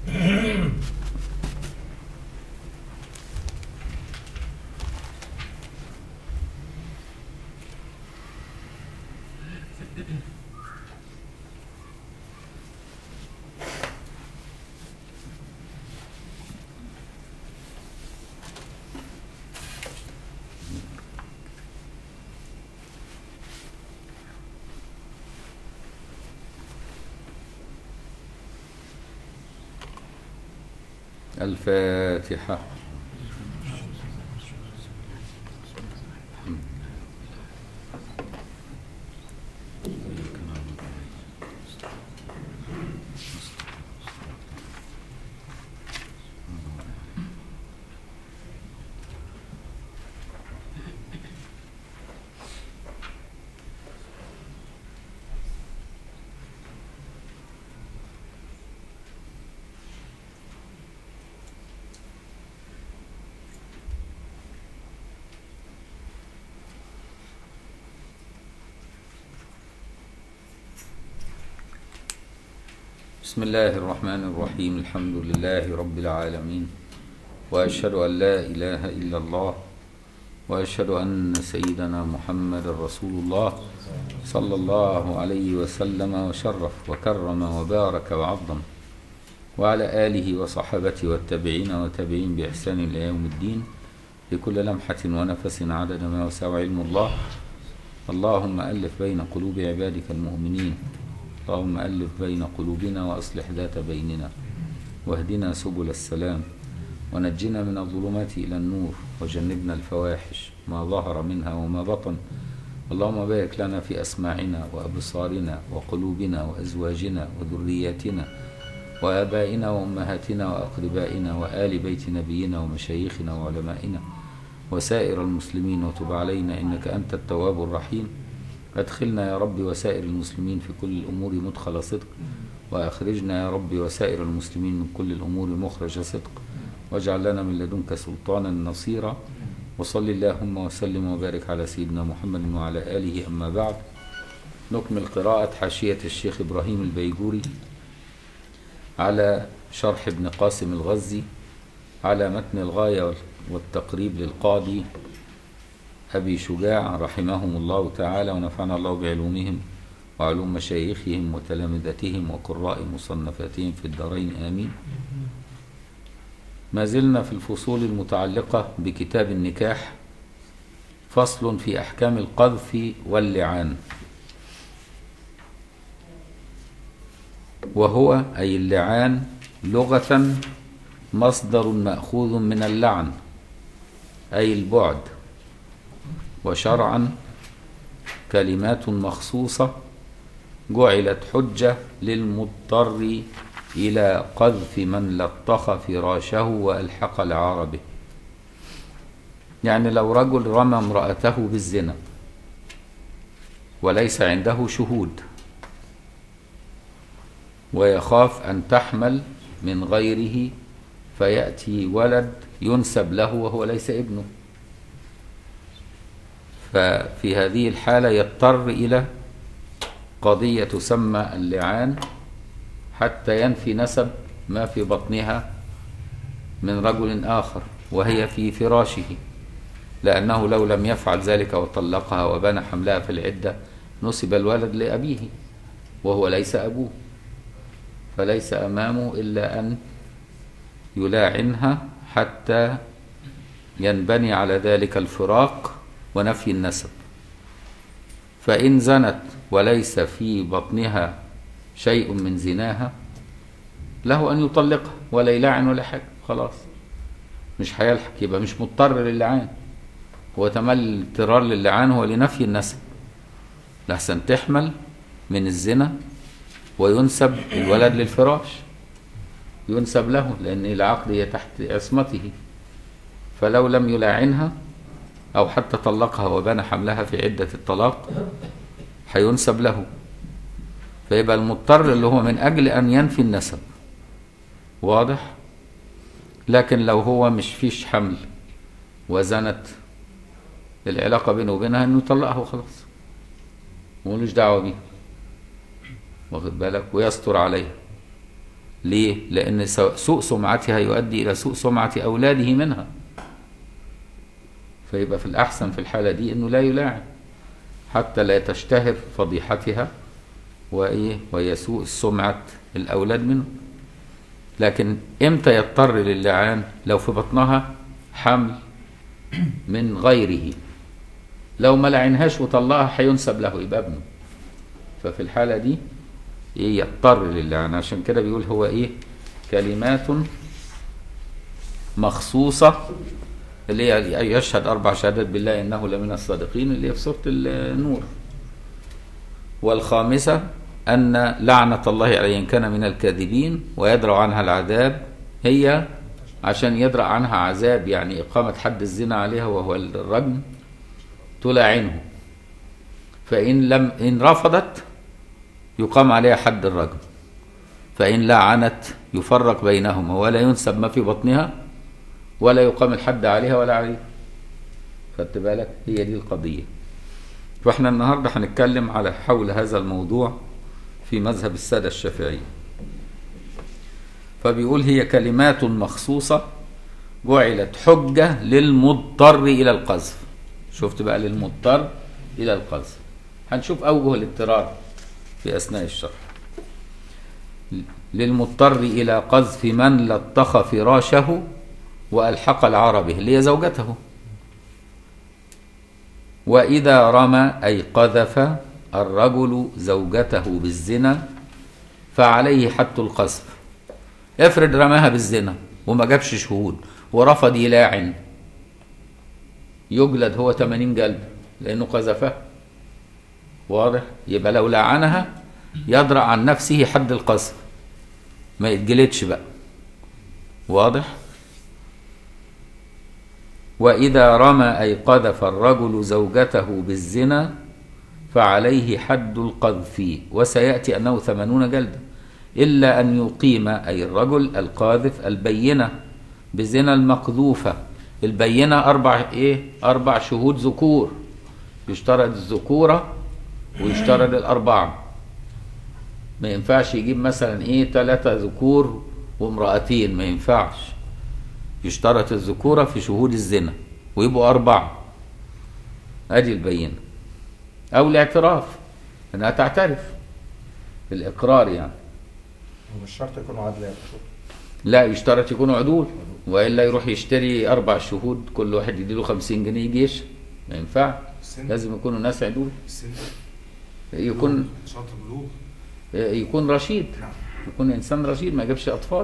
الفاتحة بسم الله الرحمن الرحيم الحمد لله رب العالمين وأشهد أن لا إله إلا الله وأشهد أن سيدنا محمد رسول الله صلى الله عليه وسلم وشرف وكرم وبارك وعظم وعلى آله وصحبه والتابعين وتابعين بإحسان إلى يوم الدين بكل لمحة ونفس عدد ما وسع علم الله اللهم ألف بين قلوب عبادك المؤمنين اللهم ألف بين قلوبنا وأصلح ذات بيننا واهدنا سبل السلام ونجنا من الظلمات إلى النور وجنبنا الفواحش ما ظهر منها وما بطن اللهم بارك لنا في أسماعنا وأبصارنا وقلوبنا وأزواجنا وذرياتنا وآبائنا وأمهاتنا وأقربائنا وآل بيت نبينا ومشايخنا وعلمائنا وسائر المسلمين وتب علينا إنك أنت التواب الرحيم أدخلنا يا رب وسائر المسلمين في كل الأمور مدخل صدق وأخرجنا يا رب وسائر المسلمين من كل الأمور مخرج صدق واجعل لنا من لدنك سلطانا نصيرا وصل اللهم وسلم وبارك على سيدنا محمد وعلى آله أما بعد نكمل قراءة حاشية الشيخ إبراهيم البيجوري على شرح ابن قاسم الغزي على متن الغاية والتقريب للقاضي أبي شجاع رحمهم الله تعالى ونفعنا الله بعلومهم وعلوم مشايخهم وتلامذتهم وقراء مصنفاتهم في الدارين آمين ما زلنا في الفصول المتعلقة بكتاب النكاح فصل في أحكام القذف واللعان وهو أي اللعان لغة مصدر مأخوذ من اللعن أي البعد وشرعا كلمات مخصوصة جعلت حجة للمضطر إلى قذف من لطخ فراشه وألحق العار به يعني لو رجل رمى امرأته بالزنا وليس عنده شهود ويخاف أن تحمل من غيره فيأتي ولد ينسب له وهو ليس ابنه ففي هذه الحالة يضطر إلى قضية تسمى اللعان حتى ينفي نسب ما في بطنها من رجل آخر وهي في فراشه لأنه لو لم يفعل ذلك وطلقها وبنى حملها في العدة نسب الولد لأبيه وهو ليس أبوه فليس أمامه إلا أن يلاعنها حتى ينبني على ذلك الفراق ونفي النسب فإن زنت وليس في بطنها شيء من زناها له أن يطلقها ولا يلعن ولا حاجة خلاص مش هيلحق يبقى مش مضطر للعان هو تمل الاضطرار للعان هو لنفي النسب لحسن تحمل من الزنا وينسب الولد للفراش ينسب له لأن العقد هي تحت عصمته فلو لم يلاعنها أو حتى طلقها وبنى حملها في عدة الطلاق هينسب له فيبقى المضطر اللي هو من أجل أن ينفي النسب واضح لكن لو هو مش فيش حمل وزنت العلاقة بينه وبينها انه يطلقها وخلاص وملوش دعوة بيه واخد بالك ويستر عليها ليه؟ لأن سو- سوء سمعتها يؤدي إلى سوء سمعة أولاده منها فيبقى في الأحسن في الحالة دي إنه لا يلاعن حتى لا تشتهر فضيحتها وإيه ويسوء سمعة الأولاد منه لكن إمتى يضطر للعان لو في بطنها حمل من غيره لو ما لعنهاش وطلقها هينسب له يبقى ابنه ففي الحالة دي إيه يضطر للعان عشان كده بيقول هو إيه كلمات مخصوصة اللي هي يشهد أربع شهادات بالله إنه لمن الصادقين اللي هي في سورة النور والخامسة أن لعنة الله عليه إن كان من الكاذبين ويدرأ عنها العذاب هي عشان يدرأ عنها عذاب يعني إقامة حد الزنا عليها وهو الرجم تلاعنه فإن لم إن رفضت يقام عليها حد الرجم فإن لعنت يفرق بينهما ولا ينسب ما في بطنها ولا يقام الحد عليها ولا عليه خدت بالك هي دي القضية فاحنا النهاردة هنتكلم على حول هذا الموضوع في مذهب السادة الشافعية فبيقول هي كلمات مخصوصة جعلت حجة للمضطر إلى القذف شفت بقى للمضطر إلى القذف هنشوف أوجه الاضطرار في أثناء الشرح للمضطر إلى قذف من لطخ فراشه وألحق العار به اللي هي زوجته وإذا رمى أي قذف الرجل زوجته بالزنا فعليه حد القذف افرض رماها بالزنا وما جابش شهود ورفض يلاعن يجلد هو 80 جلد لأنه قذفها واضح يبقى لو لعنها يدرأ عن نفسه حد القذف ما يتجلدش بقى واضح وإذا رمى أي قذف الرجل زوجته بالزنا فعليه حد القذف وسيأتي أنه ثمانون جلدة إلا أن يقيم أي الرجل القاذف البينة بزنا المقذوفة البينة أربع إيه أربع شهود ذكور يشترط الذكورة ويشترط الأربعة ما ينفعش يجيب مثلا إيه ثلاثة ذكور وامرأتين ما ينفعش يشترط الذكورة في شهود الزنا ويبقوا أربعة أدي البينة أو الاعتراف إنها تعترف الإقرار يعني ومش شرط يكونوا عدلات لا يشترط يكونوا عدول وإلا يروح يشتري أربع شهود كل واحد يديله خمسين جنيه يجي يشهد ما ينفع السن لازم يكونوا ناس عدول السن يكون شرط البلوغ يكون رشيد نعم يكون إنسان رشيد ما يجيبش أطفال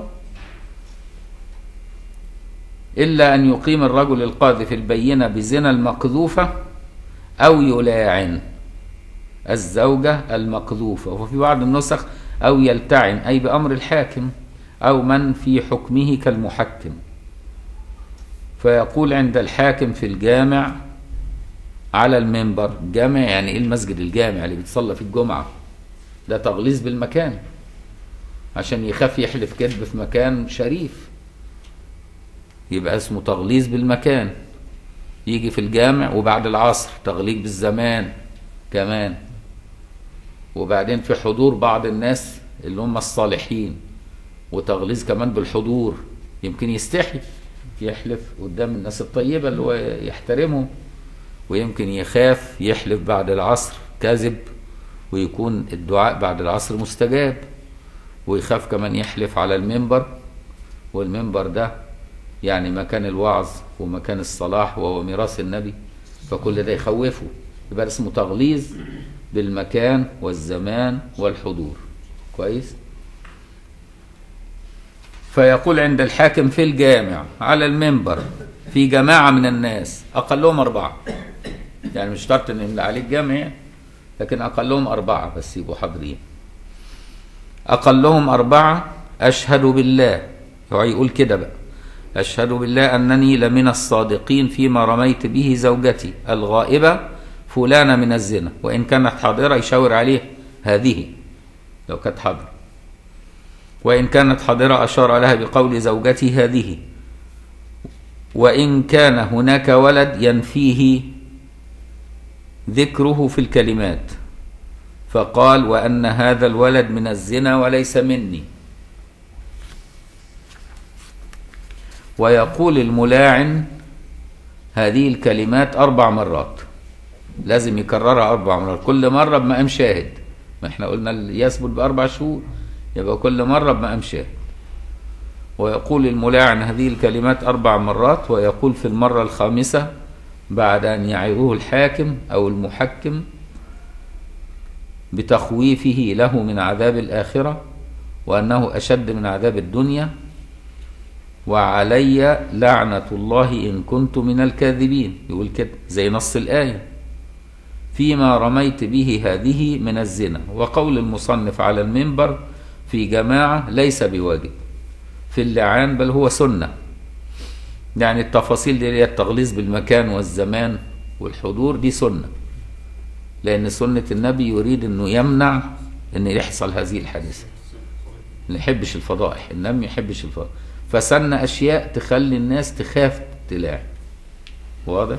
إلا أن يقيم الرجل القاذف البينة بزنا المقذوفة أو يلاعن الزوجة المقذوفة وفي بعض النسخ أو يلتعن أي بأمر الحاكم أو من في حكمه كالمحكم فيقول عند الحاكم في الجامع على المنبر جامع يعني إيه المسجد الجامع اللي بيتصلى في الجمعة ده تغليظ بالمكان عشان يخاف يحلف كذب في مكان شريف يبقى اسمه تغليظ بالمكان يجي في الجامع وبعد العصر تغليظ بالزمان كمان وبعدين في حضور بعض الناس اللي هم الصالحين وتغليظ كمان بالحضور يمكن يستحي يحلف قدام الناس الطيبة اللي هو يحترمهم ويمكن يخاف يحلف بعد العصر كذب ويكون الدعاء بعد العصر مستجاب ويخاف كمان يحلف على المنبر والمنبر ده يعني مكان الوعظ ومكان الصلاح وهو ميراث النبي فكل ده يخوفه يبقى اسمه تغليظ بالمكان والزمان والحضور كويس فيقول عند الحاكم في الجامع على المنبر في جماعة من الناس أقلهم أربعة يعني مش شرط إن اللي عليه الجامع لكن أقلهم أربعة بس يبقوا حاضرين أقلهم أربعة أشهد بالله هو يقول كده بقى أشهد بالله أنني لمن الصادقين فيما رميت به زوجتي الغائبة فلانة من الزنا وإن كانت حاضرة يشاور عليه هذه لو كانت حاضرة وإن كانت حاضرة أشار لها بقول زوجتي هذه وإن كان هناك ولد ينفيه ذكره في الكلمات فقال وأن هذا الولد من الزنا وليس مني ويقول الملاعن هذه الكلمات أربع مرات لازم يكررها أربع مرات كل مرة بمقام شاهد ما احنا قلنا يثبت بأربع شهور يبقى كل مرة بمقام شاهد ويقول الملاعن هذه الكلمات أربع مرات ويقول في المرة الخامسة بعد أن يعظه الحاكم أو المحكم بتخويفه له من عذاب الآخرة وأنه أشد من عذاب الدنيا وعلي لعنة الله إن كنت من الكاذبين يقول كده زي نص الآية فيما رميت به هذه من الزنا وقول المصنف على المنبر في جماعة ليس بواجب في اللعان بل هو سنة يعني التفاصيل دي هي التغليظ بالمكان والزمان والحضور دي سنة لأن سنة النبي يريد أنه يمنع أن يحصل هذه الحادثة ما يحبش الفضائح النبي ما يحبش الفضائح فسن أشياء تخلي الناس تخاف تلاعن واضح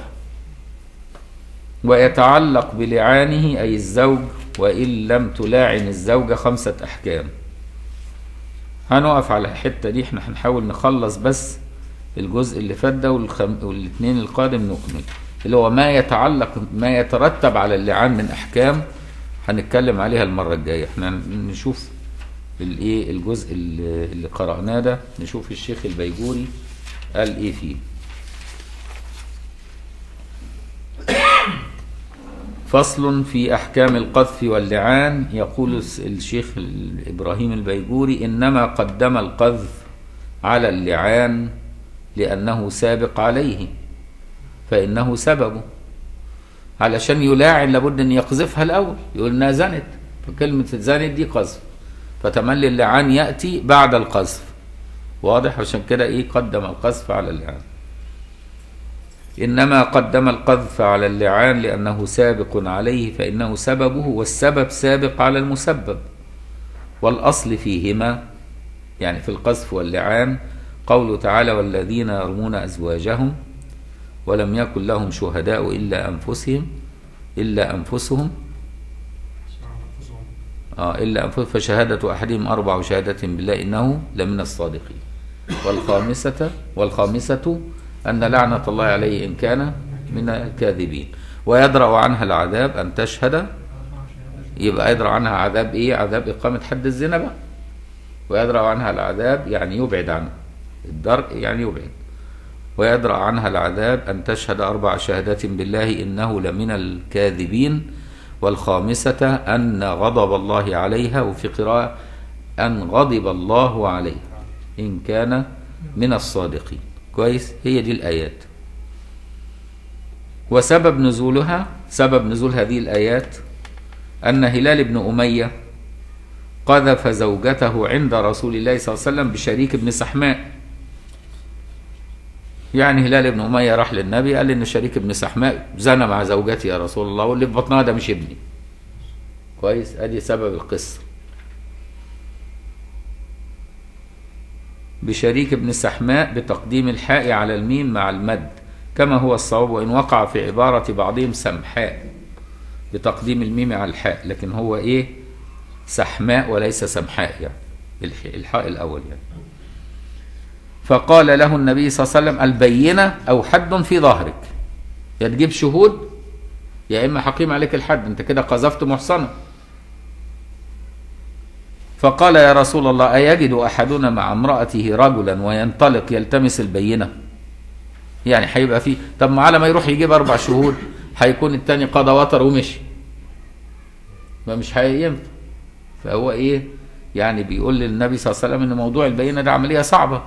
ويتعلق بلعانه أي الزوج وإن لم تلاعن الزوجة خمسة أحكام هنقف على الحتة دي احنا هنحاول نخلص بس الجزء اللي فات ده والخم... والاثنين القادم نكمل اللي هو ما يتعلق ما يترتب على اللعان من احكام هنتكلم عليها المره الجايه احنا نشوف الايه الجزء اللي اللي قراناه ده نشوف الشيخ البيجوري قال ايه فيه فصل في احكام القذف واللعان يقول الشيخ ابراهيم البيجوري انما قدم القذف على اللعان لانه سابق عليه فانه سببه علشان يلاعن لابد ان يقذفها الاول يقول انها زنت فكلمه زنت دي قذف فتملي اللعان ياتي بعد القذف واضح عشان كده ايه قدم القذف على اللعان انما قدم القذف على اللعان لانه سابق عليه فانه سببه والسبب سابق على المسبب والاصل فيهما يعني في القذف واللعان قوله تعالى والذين يرمون ازواجهم ولم يكن لهم شهداء الا انفسهم الا انفسهم آه إلا أنفسهم فشهادة أحدهم أربع شهادة بالله إنه لمن الصادقين والخامسة والخامسة أن لعنة الله عليه إن كان من الكاذبين ويدرأ عنها العذاب أن تشهد يبقى يدرأ عنها عذاب إيه عذاب إقامة حد الزنا بقى ويدرأ عنها العذاب يعني يبعد عنه الدرء يعني يبعد ويدرأ عنها العذاب أن تشهد أربع شهادات بالله إنه لمن الكاذبين والخامسة أن غضب الله عليها وفي قراءة أن غضب الله عليها إن كان من الصادقين كويس هي دي الآيات وسبب نزولها سبب نزول هذه الآيات أن هلال بن أمية قذف زوجته عند رسول الله صلى الله عليه وسلم بشريك بن سحماء يعني هلال بن أمية راح للنبي قال إن شريك بن سحماء زنى مع زوجتي يا رسول الله واللي في بطنها ده مش ابني كويس ادي سبب القصة بشريك بن سحماء بتقديم الحاء على الميم مع المد كما هو الصواب وإن وقع في عبارة بعضهم سمحاء بتقديم الميم على الحاء لكن هو إيه سحماء وليس سمحاء يعني الحاء الأول يعني فقال له النبي صلى الله عليه وسلم البينة أو حد في ظهرك يا تجيب شهود يا إما حقيم عليك الحد أنت كده قذفت محصنة فقال يا رسول الله أيجد أحدنا مع امرأته رجلا وينطلق يلتمس البينة يعني هيبقى فيه طب ما على ما يروح يجيب أربع شهود هيكون التاني قضى وتر ومشي ما مش هينفع فهو إيه يعني بيقول للنبي صلى الله عليه وسلم إن موضوع البينة ده عملية صعبة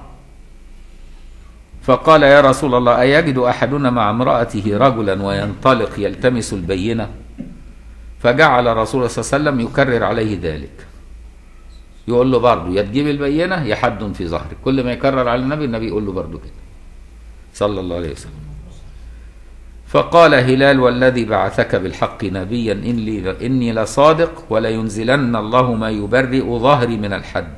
فقال يا رسول الله أيجد أحدنا مع امرأته رجلا وينطلق يلتمس البينة فجعل رسول الله صلى الله عليه وسلم يكرر عليه ذلك يقول له برضه يا تجيب البينة يا حد في ظهرك كل ما يكرر على النبي النبي يقول له برضه كده صلى الله عليه وسلم فقال هلال والذي بعثك بالحق نبيا إني, إني لصادق ولينزلن الله ما يبرئ ظهري من الحد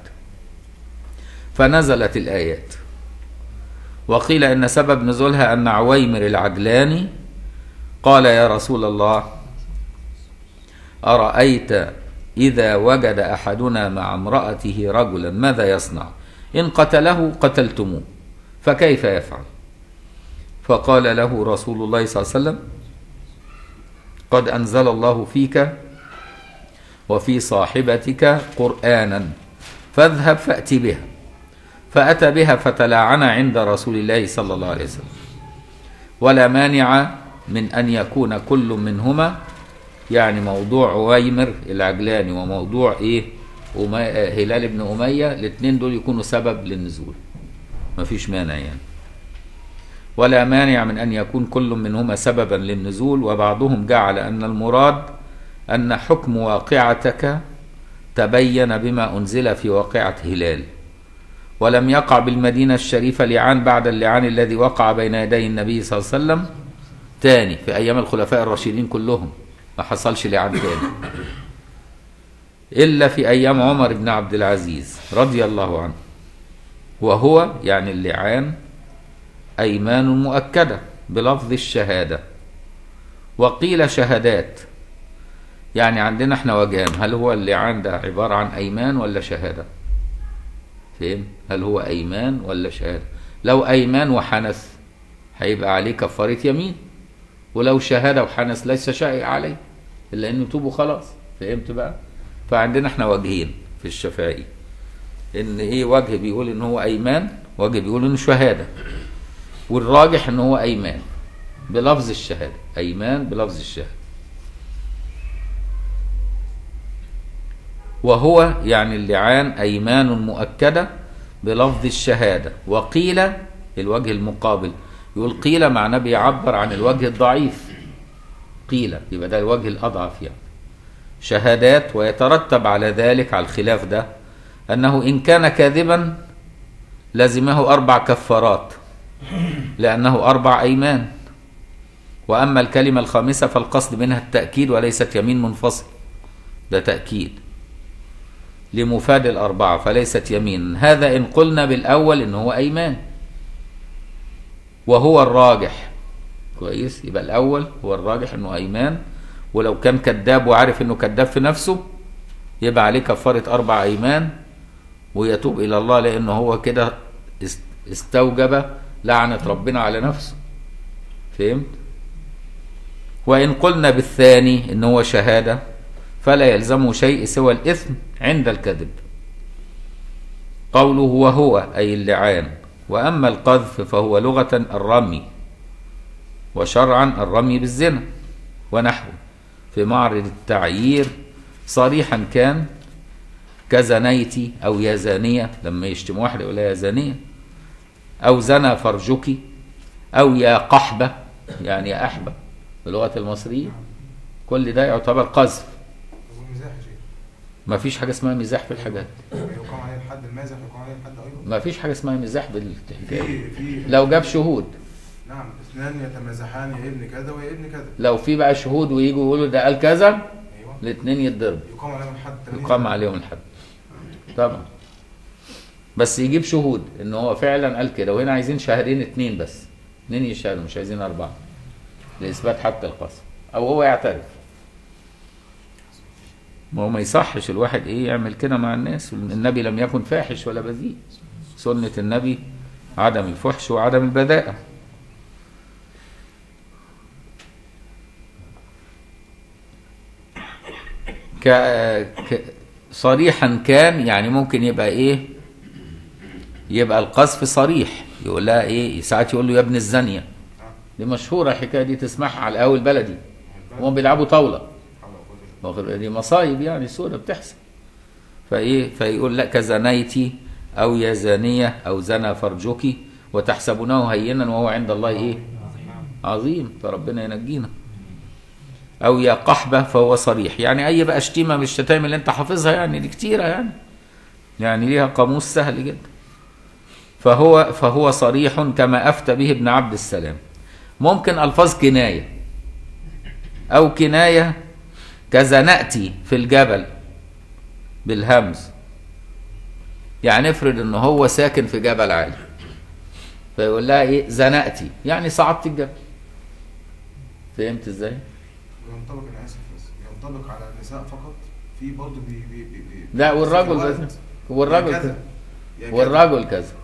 فنزلت الآيات وقيل ان سبب نزولها ان عويمر العجلاني قال يا رسول الله ارايت اذا وجد احدنا مع امراته رجلا ماذا يصنع ان قتله قتلتموه فكيف يفعل فقال له رسول الله صلى الله عليه وسلم قد أنزل الله فيك وفي صاحبتك قرآنا فاذهب فأت بها فأتى بها فتلاعن عند رسول الله صلى الله عليه وسلم ولا مانع من أن يكون كل منهما يعني موضوع عويمر العجلاني وموضوع إيه أمي... هلال بن أمية الاثنين دول يكونوا سبب للنزول مفيش مانع يعني ولا مانع من أن يكون كل منهما سببا للنزول وبعضهم جعل أن المراد أن حكم واقعتك تبين بما أنزل في واقعة هلال ولم يقع بالمدينة الشريفة لعان بعد اللعان الذي وقع بين يدي النبي صلى الله عليه وسلم تاني في أيام الخلفاء الراشدين كلهم ما حصلش لعان تاني إلا في أيام عمر بن عبد العزيز رضي الله عنه وهو يعني اللعان أيمان مؤكدة بلفظ الشهادة وقيل شهادات يعني عندنا احنا وجهان هل هو اللعان ده عبارة عن أيمان ولا شهادة فهم هل هو أيمان ولا شهادة لو أيمان وحنث هيبقى عليه كفارة يمين ولو شهادة وحنث ليس شيء عليه إلا أنه توبوا خلاص فهمت بقى فعندنا احنا وجهين في الشافعي ان ايه وجه بيقول ان هو ايمان وجه بيقول انه شهاده والراجح ان هو ايمان بلفظ الشهاده ايمان بلفظ الشهاده وهو يعني اللعان ايمان مؤكده بلفظ الشهاده وقيل الوجه المقابل يقول قيل معناه بيعبر عن الوجه الضعيف قيل يبقى ده الوجه الاضعف يعني شهادات ويترتب على ذلك على الخلاف ده أنه إن كان كاذبا لزمه أربع كفارات لأنه أربع أيمان وأما الكلمة الخامسة فالقصد منها التأكيد وليست يمين منفصل ده تأكيد لمفاد الأربعة فليست يمين هذا إن قلنا بالأول إن هو أيمان وهو الراجح كويس يبقى الأول هو الراجح إنه أيمان ولو كان كذاب وعارف إنه كذاب في نفسه يبقى عليه كفارة أربع أيمان ويتوب إلى الله لأنه هو كده استوجب لعنة ربنا على نفسه فهمت؟ وإن قلنا بالثاني إن هو شهادة فلا يلزمه شيء سوى الإثم عند الكذب قوله وهو أي اللعان وأما القذف فهو لغة الرمي وشرعا الرمي بالزنا ونحوه في معرض التعيير صريحا كان كزنيتي أو يا زانية لما يشتم واحدة يقول يا زانية أو زنى فرجك أو يا قحبة يعني يا أحبة بلغة المصريين كل ده يعتبر قذف والمزاح يا شيخ ما فيش حاجة اسمها مزاح في الحاجات يقام عليه الحد المازح يقام عليه الحد ايضا ما فيش حاجة اسمها مزاح بالحكاية في في لو جاب شهود نعم اثنان يتمازحان يا ابن كذا ويا ابن كذا لو في بقى شهود ويجوا يقولوا ده قال كذا ايوه الاثنين يتضربوا يقام عليهم الحد تمييز. يقام عليهم الحد طبعا بس يجيب شهود ان هو فعلا قال كده وهنا عايزين شاهدين اتنين بس اتنين يشهدوا مش عايزين اربعه لاثبات حق القسم او هو يعترف ما هو ما يصحش الواحد ايه يعمل كده مع الناس النبي لم يكن فاحش ولا بذيء سنة النبي عدم الفحش وعدم البذاءة ك... ك... صريحا كان يعني ممكن يبقى ايه يبقى القذف صريح يقول لها ايه ساعات يقول له يا ابن الزانيه دي مشهوره الحكايه دي تسمعها على القهوه البلدي وهم بيلعبوا طاوله واخد- دي مصايب يعني سودة بتحصل فايه فيقول لك زنيتي او يا زانيه او زنى فرجك وتحسبونه هينا وهو عند الله ايه عظيم فربنا ينجينا او يا قحبه فهو صريح يعني اي بقى شتيمه من الشتائم اللي انت حافظها يعني دي كتيره يعني يعني ليها قاموس سهل جدا فهو فهو صريح كما افتى به ابن عبد السلام ممكن الفاظ كنايه او كنايه كزنأتي في الجبل بالهمز يعني افرض ان هو ساكن في جبل عالي فيقول لها ايه زنأتي يعني صعدت الجبل فهمت ازاي ينطبق انا اسف بس ينطبق على النساء فقط في برضه بي بي بي بي لا والرجل ولد. بس والرجل يا كذا كذا يا كذا. والرجل كذا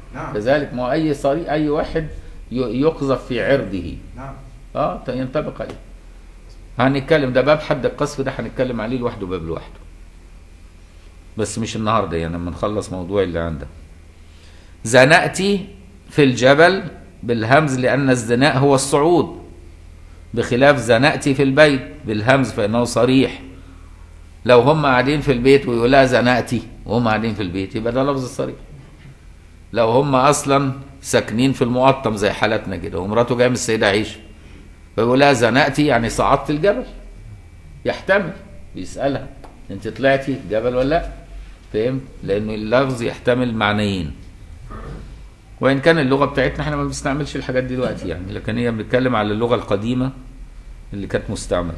نعم كذلك ما هو اي صريح اي واحد ي- يقذف في عرضه نعم اه ت- ينطبق عليه هنتكلم ده باب حد القذف ده هنتكلم عليه لوحده باب لوحده بس مش النهارده يعني لما نخلص موضوع اللي عنده زنأتي في الجبل بالهمز لأن الزناء هو الصعود بخلاف زنأتي في البيت بالهمز فإنه صريح لو هم قاعدين في البيت ويقول لها زنأتي وهم قاعدين في البيت يبقى ده لفظ صريح لو هم أصلا ساكنين في المقطم زي حالتنا كده ومراته جايه من السيدة عيشة فيقول لها زنقتي يعني صعدت الجبل يحتمل بيسألها انت طلعتي الجبل ولا لا فهمت لانه اللفظ يحتمل معنيين وان كان اللغه بتاعتنا احنا ما بنستعملش الحاجات دي دلوقتي يعني لكن هي بنتكلم على اللغه القديمه اللي كانت مستعمله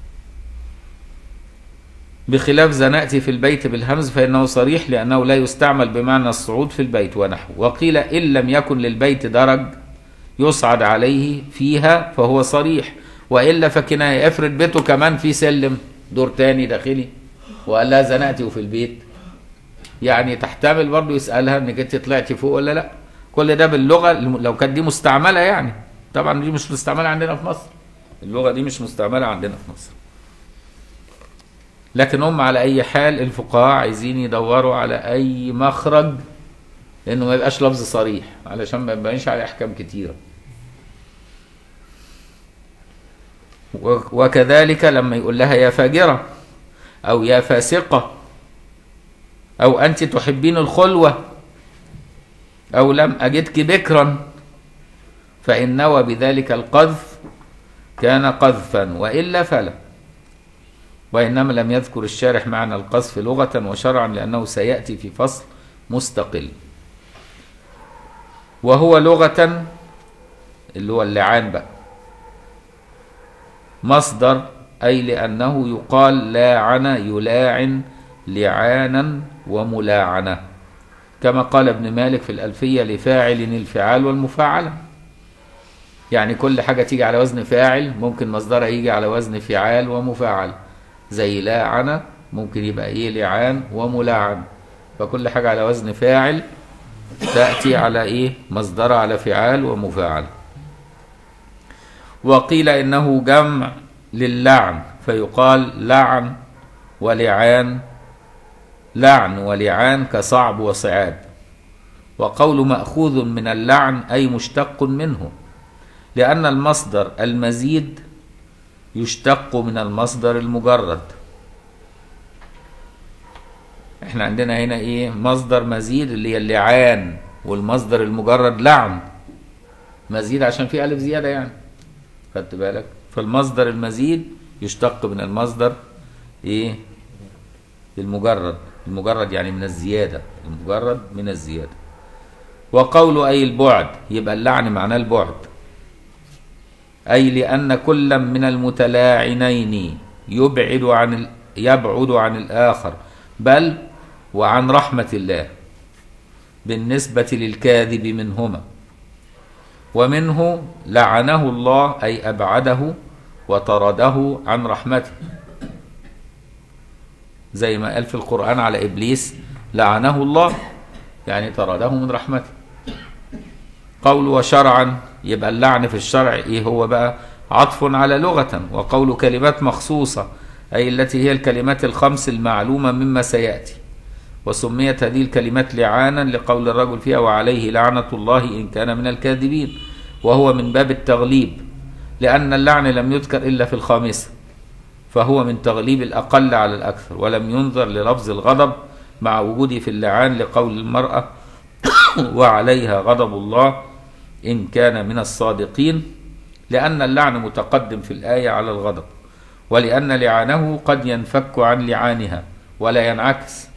بخلاف زنأتي في البيت بالهمز فإنه صريح لأنه لا يستعمل بمعنى الصعود في البيت ونحوه وقيل إن لم يكن للبيت درج يصعد عليه فيها فهو صريح وإلا فكناية افرض بيته كمان في سلم دور تاني داخلي وقال لها زنقتي وفي البيت يعني تحتمل برضه يسألها انك انت طلعتي فوق ولا لا كل ده باللغة لو كانت دي مستعملة يعني طبعا دي مش مستعملة عندنا في مصر اللغة دي مش مستعملة عندنا في مصر لكن هم على اي حال الفقهاء عايزين يدوروا على اي مخرج انه ما يبقاش لفظ صريح علشان ما يبقاش عليه احكام كتيره و- وكذلك لما يقول لها يا فاجره او يا فاسقه او انت تحبين الخلوه او لم اجدك بكرا فان نوى بذلك القذف كان قذفا والا فلا وإنما لم يذكر الشارح معنى القذف لغة وشرعا لأنه سيأتي في فصل مستقل وهو لغة اللي هو اللعان بقى مصدر أي لأنه يقال لاعن يلاعن لعانا وملاعنة كما قال ابن مالك في الألفية لفاعل الفعال والمفاعلة يعني كل حاجة تيجي على وزن فاعل ممكن مصدرها يجي على وزن فعال ومفاعل زي لاعنة ممكن يبقى ايه لعان وملاعن فكل حاجة على وزن فاعل تأتي على ايه مصدرها على فعال ومفاعل وقيل انه جمع للعن فيقال لعن ولعان لعن ولعان كصعب وصعاب وقول مأخوذ من اللعن أي مشتق منه لأن المصدر المزيد يشتق من المصدر المجرد احنا عندنا هنا ايه مصدر مزيد اللي هي اللعان والمصدر المجرد لعن مزيد عشان في الف زياده يعني خدت بالك فالمصدر المزيد يشتق من المصدر ايه المجرد المجرد يعني من الزياده المجرد من الزياده وقول اي البعد يبقى اللعن معناه البعد أي لأن كل من المتلاعنين يبعد عن ال... يبعد عن الآخر بل وعن رحمة الله بالنسبة للكاذب منهما ومنه لعنه الله أي أبعده وطرده عن رحمته زي ما قال في القرآن على إبليس لعنه الله يعني طرده من رحمته قول وشرعا يبقى اللعن في الشرع ايه هو بقى عطف على لغة وقول كلمات مخصوصة أي التي هي الكلمات الخمس المعلومة مما سيأتي وسميت هذه الكلمات لعانا لقول الرجل فيها وعليه لعنة الله إن كان من الكاذبين وهو من باب التغليب لأن اللعن لم يذكر إلا في الخامسة فهو من تغليب الأقل على الأكثر ولم ينظر للفظ الغضب مع وجوده في اللعان لقول المرأة وعليها غضب الله إن كان من الصادقين لأن اللعن متقدم في الآية على الغضب ولأن لعانه قد ينفك عن لعانها ولا ينعكس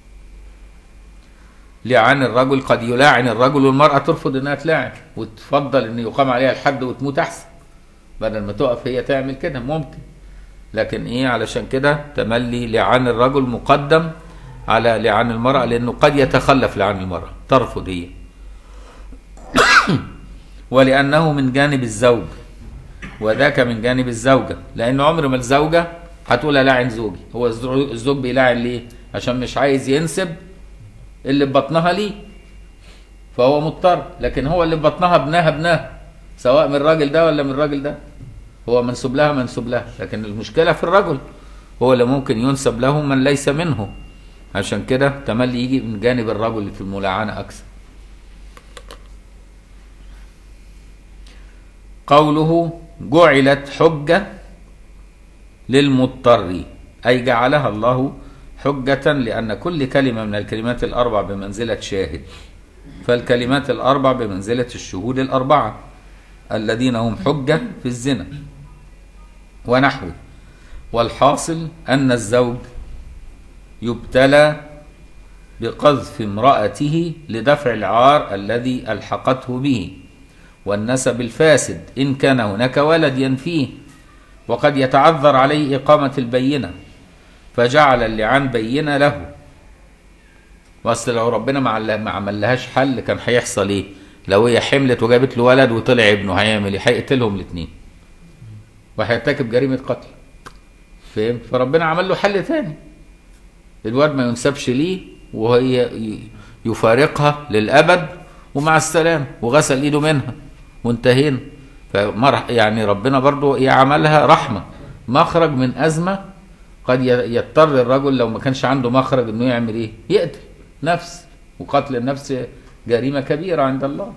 لعان الرجل قد يلاعن الرجل والمرأة ترفض انها تلاعن وتفضل ان يقام عليها الحد وتموت احسن بدل ما تقف هي تعمل كده ممكن لكن ايه علشان كده تملي لعان الرجل مقدم على لعان المرأة لانه قد يتخلف لعان المرأة ترفض هي ولأنه من جانب الزوج وذاك من جانب الزوجة لأن عمر ما الزوجة هتقول لاعن زوجي هو الزوج بيلاعن ليه عشان مش عايز ينسب اللي ببطنها ليه فهو مضطر لكن هو اللي في بطنها ابنها ابنها سواء من الراجل ده ولا من الراجل ده هو منسوب لها منسوب لها لكن المشكلة في الرجل هو اللي ممكن ينسب له من ليس منه عشان كده تملي يجي من جانب الرجل في الملاعنة أكثر قوله جعلت حجة للمضطر أي جعلها الله حجة لأن كل كلمة من الكلمات الأربع بمنزلة شاهد فالكلمات الأربع بمنزلة الشهود الأربعة الذين هم حجة في الزنا ونحوه والحاصل أن الزوج يبتلى بقذف امرأته لدفع العار الذي ألحقته به والنسب الفاسد إن كان هناك ولد ينفيه وقد يتعذر عليه إقامة البينة فجعل اللعان بينة له واصل لو ربنا ما عل- ما عملهاش حل كان هيحصل ايه لو هي حملت وجابت له ولد وطلع ابنه هيعمل ايه هيقتلهم الاثنين وهيرتكب جريمه قتل فهمت فربنا عمل له حل تاني الواد ما ينسبش ليه وهي ي- يفارقها للابد ومع السلامه وغسل ايده منها وانتهينا فمر يعني ربنا برضو ايه عملها رحمه مخرج من ازمه قد ي- يضطر الرجل لو ما كانش عنده مخرج انه يعمل ايه يقتل نفس وقتل النفس جريمه كبيره عند الله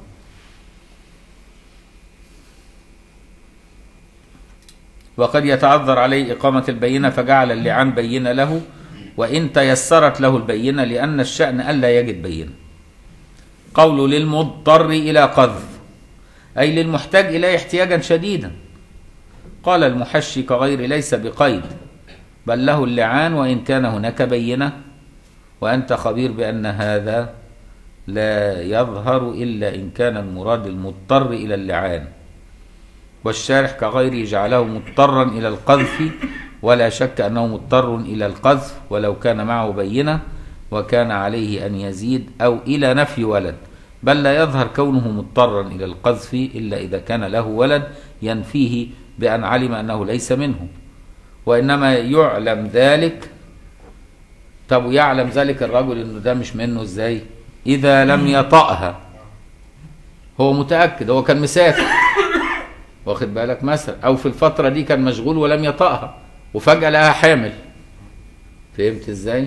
وقد يتعذر عليه إقامة البينة فجعل اللعان بينة له وإن تيسرت له البينة لأن الشأن ألا يجد بينة قول للمضطر إلى قذف أي للمحتاج إليه احتياجا شديدا قال المحشي كغير ليس بقيد بل له اللعان وإن كان هناك بينة وأنت خبير بأن هذا لا يظهر إلا إن كان المراد المضطر إلى اللعان والشارح كغيره جعله مضطرا إلى القذف ولا شك أنه مضطر إلى القذف ولو كان معه بينة وكان عليه أن يزيد أو إلى نفي ولد بل لا يظهر كونه مضطرا إلى القذف إلا إذا كان له ولد ينفيه بأن علم أنه ليس منه وإنما يعلم ذلك طب يعلم ذلك الرجل انه ده مش منه ازاي اذا لم يطأها هو متأكد هو كان مسافر واخد بالك مثلا او في الفترة دي كان مشغول ولم يطأها وفجأة لقاها حامل فهمت ازاي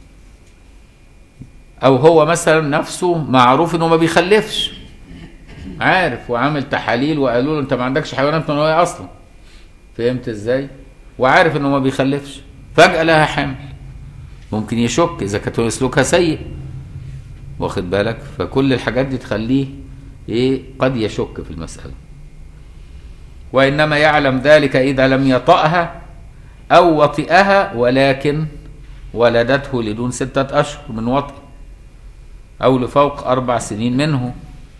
او هو مثلا نفسه معروف انه ما بيخلفش عارف وعامل تحاليل وقالوا له انت ما عندكش حيوانات منوية اصلا فهمت ازاي وعارف انه ما بيخلفش فجأة لها حامل ممكن يشك اذا كانت سلوكها سيء واخد بالك فكل الحاجات دي تخليه ايه قد يشك في المسألة وإنما يعلم ذلك إذا لم يطأها أو وطئها ولكن ولدته لدون ستة أشهر من وطئ أو لفوق أربع سنين منه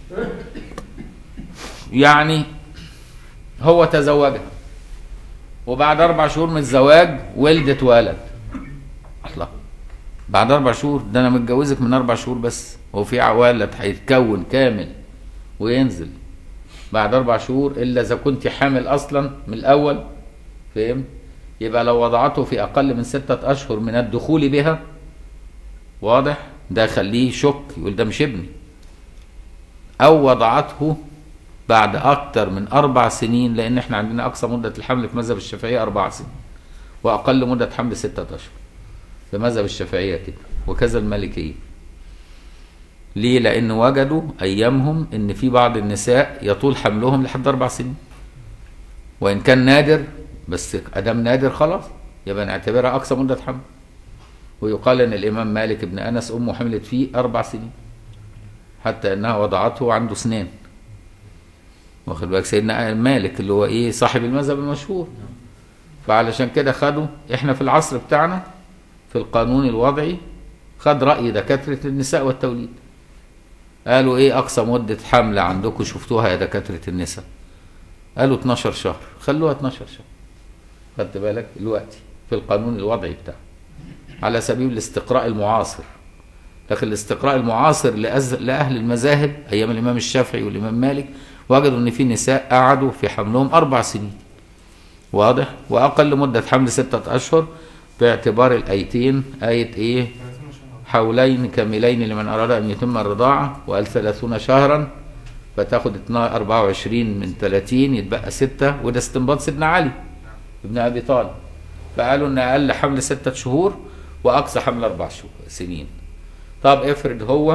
يعني هو تزوجها وبعد أربع شهور من الزواج ولدت ولد الله بعد أربع شهور ده أنا متجوزك من أربع شهور بس هو في ولد هيتكون كامل وينزل بعد أربع شهور إلا إذا كنت حامل أصلا من الأول فهمت؟ يبقى لو وضعته في أقل من ستة أشهر من الدخول بها واضح؟ ده يخليه شك يقول ده مش ابني أو وضعته بعد أكتر من أربع سنين لأن إحنا عندنا أقصى مدة الحمل في مذهب الشافعية أربع سنين وأقل مدة حمل ستة أشهر في مذهب الشافعية كده وكذا المالكية ليه؟ لأن وجدوا أيامهم إن في بعض النساء يطول حملهم لحد أربع سنين وإن كان نادر بس أدام نادر خلاص يبقى نعتبرها أقصى مدة حمل ويقال أن الإمام مالك بن أنس أمه حملت فيه أربع سنين حتى أنها وضعته عنده سنين واخد بالك سيدنا مالك اللي هو إيه صاحب المذهب المشهور فعلشان كده خدوا إحنا في العصر بتاعنا في القانون الوضعي خد رأي دكاترة النساء والتوليد قالوا ايه اقصى مدة حمل عندكم شفتوها يا دكاترة النساء قالوا 12 شهر خلوها 12 شهر خدت بالك دلوقتي في القانون الوضعي بتاعه على سبيل الاستقراء المعاصر لكن الاستقراء المعاصر لأز... لأهل المذاهب أيام الإمام الشافعي والإمام مالك وجدوا إن في نساء قعدوا في حملهم أربع سنين واضح وأقل مدة حمل ستة أشهر باعتبار الآيتين آية إيه 30 شهر حولين كاملين لمن أراد أن يتم الرضاعة وقال ثلاثون شهرا فتاخد 24 من 30 يتبقى 6 وده استنباط سيدنا علي ابن أبي طالب فقالوا إن أقل حمل ستة شهور وأقصى حمل أربع شهور سنين طب افرض هو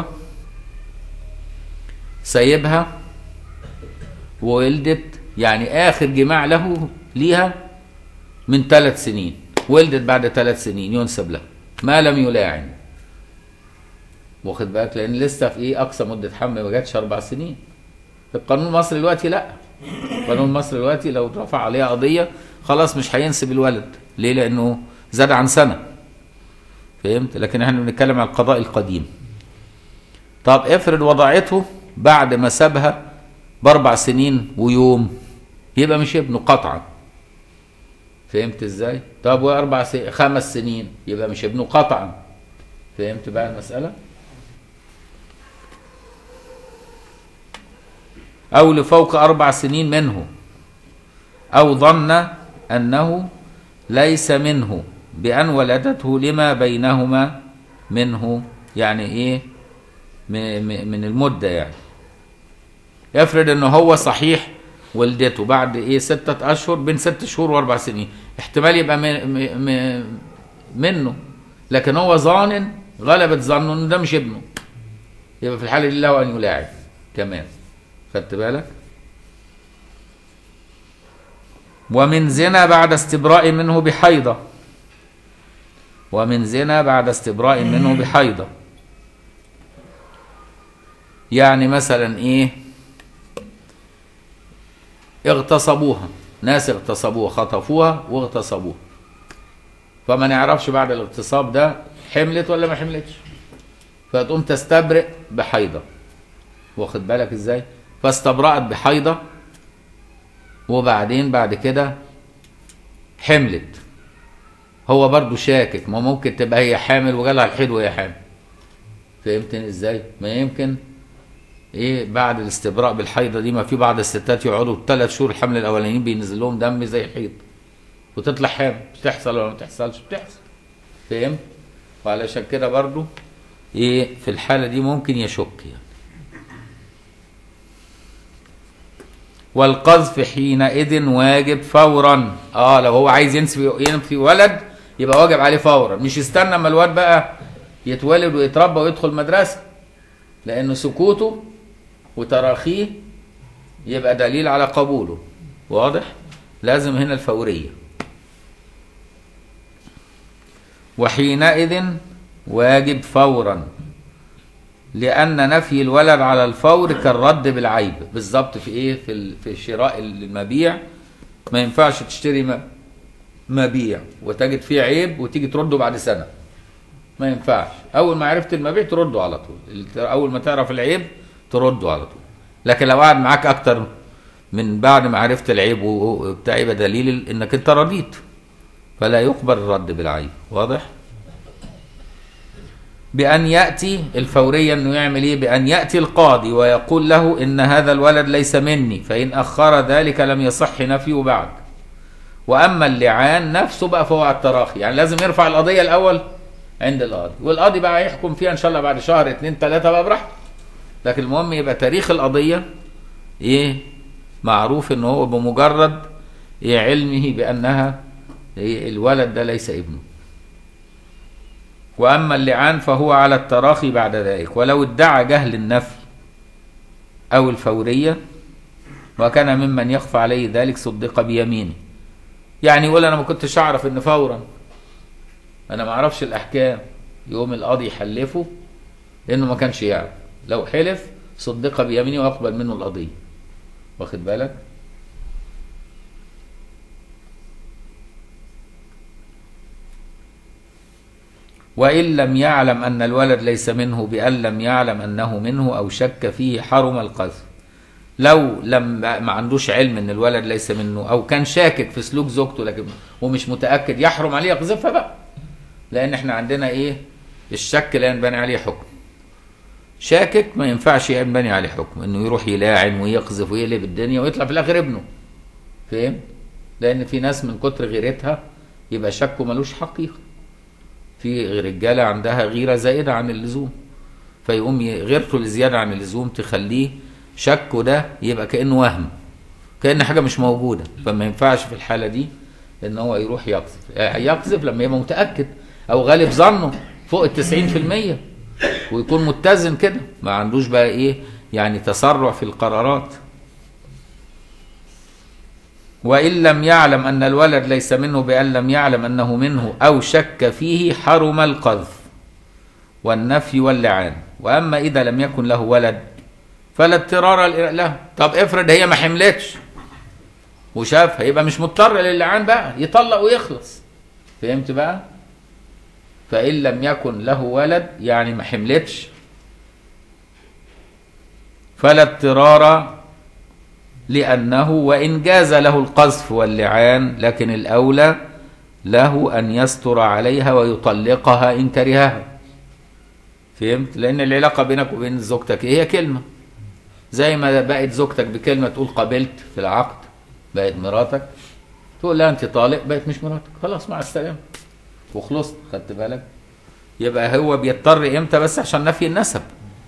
سايبها وولدت يعني آخر جماع له ليها من ثلاث سنين ولدت بعد ثلاث سنين ينسب له ما لم يلاعن واخد بالك لان لسه في ايه اقصى مده حمل ما جاتش اربع سنين في القانون المصري دلوقتي لا القانون المصري دلوقتي لو رفع عليها قضيه خلاص مش هينسب الولد ليه لانه زاد عن سنه فهمت لكن احنا بنتكلم على القضاء القديم طب افرض وضعته بعد ما سابها باربع سنين ويوم يبقى مش ابنه قطعا فهمت ازاي طب واربع سنين خمس سنين يبقى مش ابنه قطعا فهمت بقى المساله أو لفوق أربع سنين منه أو ظن أنه ليس منه بأن ولدته لما بينهما منه يعني إيه من المدة يعني افرض أنه هو صحيح ولدته بعد إيه ستة أشهر بين ست شهور وأربع سنين احتمال يبقى من من منه لكن هو ظان غلبت ظنه أنه ده مش ابنه يبقى في الحالة دي له أن يلاعب كمان خدت بالك ومن زنا بعد استبراء منه بحيضة ومن زنا بعد استبراء منه بحيضة يعني مثلا ايه اغتصبوها ناس اغتصبوها خطفوها واغتصبوها فما نعرفش بعد الاغتصاب ده حملت ولا ما حملتش فتقوم تستبرئ بحيضة واخد بالك ازاي فاستبرأت بحيضة وبعدين بعد كده حملت هو برضو شاكك ما ممكن تبقى هي حامل وجالها الحيض وهي حامل فهمتني ازاي ما يمكن ايه بعد الاستبراء بالحيضة دي ما في بعض الستات يقعدوا ثلاث شهور الحمل الاولانيين بينزل لهم دم زي الحيض وتطلع حامل بتحصل ولا ما بتحصلش بتحصل فهمت وعلشان كده برضو ايه في الحالة دي ممكن يشك يعني والقذف حينئذ واجب فورا اه لو هو عايز ينسي ينفي ولد يبقى واجب عليه فورا مش يستنى اما الواد بقى يتولد ويتربى ويدخل مدرسه لانه سكوته وتراخيه يبقى دليل على قبوله واضح لازم هنا الفوريه وحينئذ واجب فورا لأن نفي الولد على الفور كالرد بالعيب بالظبط في إيه في في شراء المبيع ما ينفعش تشتري مبيع وتجد فيه عيب وتيجي ترده بعد سنة ما ينفعش أول ما عرفت المبيع ترده على طول أول ما تعرف العيب ترده على طول لكن لو قعد معاك أكتر من بعد ما عرفت العيب وبتاع يبقى دليل إنك أنت رضيت فلا يقبل الرد بالعيب واضح؟ بأن يأتي الفورية أنه يعمل إيه بأن يأتي القاضي ويقول له إن هذا الولد ليس مني فإن أخر ذلك لم يصح نفيه بعد وأما اللعان نفسه بقى فهو على التراخي يعني لازم يرفع القضية الأول عند القاضي والقاضي بقى يحكم فيها إن شاء الله بعد شهر اتنين تلاتة بقى براحته لكن المهم يبقى تاريخ القضية إيه معروف إن هو بمجرد إيه علمه بأنها إيه الولد ده ليس ابنه وأما اللعان فهو على التراخي بعد ذلك ولو ادعى جهل النفي أو الفورية وكان ممن يخفى عليه ذلك صدق بيمينه يعني يقول أنا ما كنتش أعرف إن فورا أنا ما أعرفش الأحكام يقوم القاضي يحلفه لأنه ما كانش يعرف لو حلف صدق بيمينه ويقبل منه القضية واخد بالك وإن لم يعلم أن الولد ليس منه بأن لم يعلم أنه منه أو شك فيه حرم القذف لو لم ما عندوش علم ان الولد ليس منه او كان شاكك في سلوك زوجته لكن ومش متاكد يحرم عليه يقذفها بقى لان احنا عندنا ايه الشك لا ينبني عليه حكم شاكك ما ينفعش ينبني عليه حكم انه يروح يلاعن ويقذف ويقلب الدنيا ويطلع في الاخر ابنه فاهم لان في ناس من كتر غيرتها يبقى شكه ملوش حقيقه في رجاله عندها غيره زائده عن اللزوم فيقوم ي- غيرته الزياده عن اللزوم تخليه شكه ده يبقى كانه وهم كان حاجه مش موجوده فما ينفعش في الحاله دي ان هو يروح يقذف آه، يقذف لما يبقى متاكد او غالب ظنه فوق ال 90% ويكون متزن كده ما عندوش بقى ايه يعني تسرع في القرارات وإن لم يعلم أن الولد ليس منه بأن لم يعلم أنه منه أو شك فيه حرم القذف والنفي واللعان وأما إذا لم يكن له ولد فلا اضطرار له طب افرض هي ما حملتش وشاف هيبقى مش مضطر للعان بقى يطلق ويخلص فهمت بقى فإن لم يكن له ولد يعني ما حملتش فلا اضطرار لأنه وإن جاز له القذف واللعان لكن الأولى له أن يستر عليها ويطلقها إن كرهها فهمت؟ لأن العلاقة بينك وبين زوجتك هي كلمة زي ما بقت زوجتك بكلمة تقول قبلت في العقد بقت مراتك تقول لها أنت طالق بقت مش مراتك خلاص مع السلامة وخلصت خدت بالك يبقى هو بيضطر امتى بس عشان نفي النسب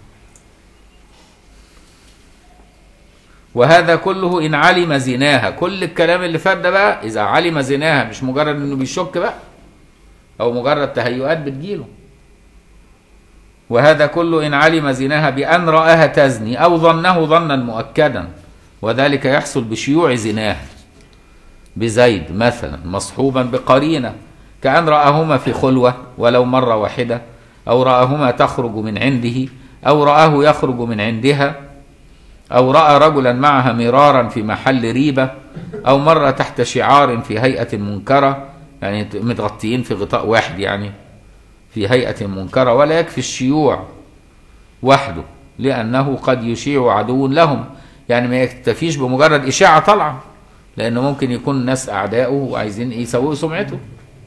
وهذا كله ان علم زناها كل الكلام اللي فات ده بقى اذا علم زناها مش مجرد انه بيشك بقى او مجرد تهيؤات بتجيله وهذا كله ان علم زناها بان راها تزني او ظنه ظنا مؤكدا وذلك يحصل بشيوع زناها بزيد مثلا مصحوبا بقرينه كأن رآهما في خلوة ولو مرة واحدة أو رآهما تخرج من عنده أو رآه يخرج من عندها أو رأى رجلا معها مرارا في محل ريبة أو مرة تحت شعار في هيئة منكرة يعني متغطيين في غطاء واحد يعني في هيئة منكرة ولا يكفي الشيوع وحده لأنه قد يشيع عدو لهم يعني ما يكتفيش بمجرد إشاعة طالعة لأنه ممكن يكون ناس أعداؤه وعايزين يسووا سمعته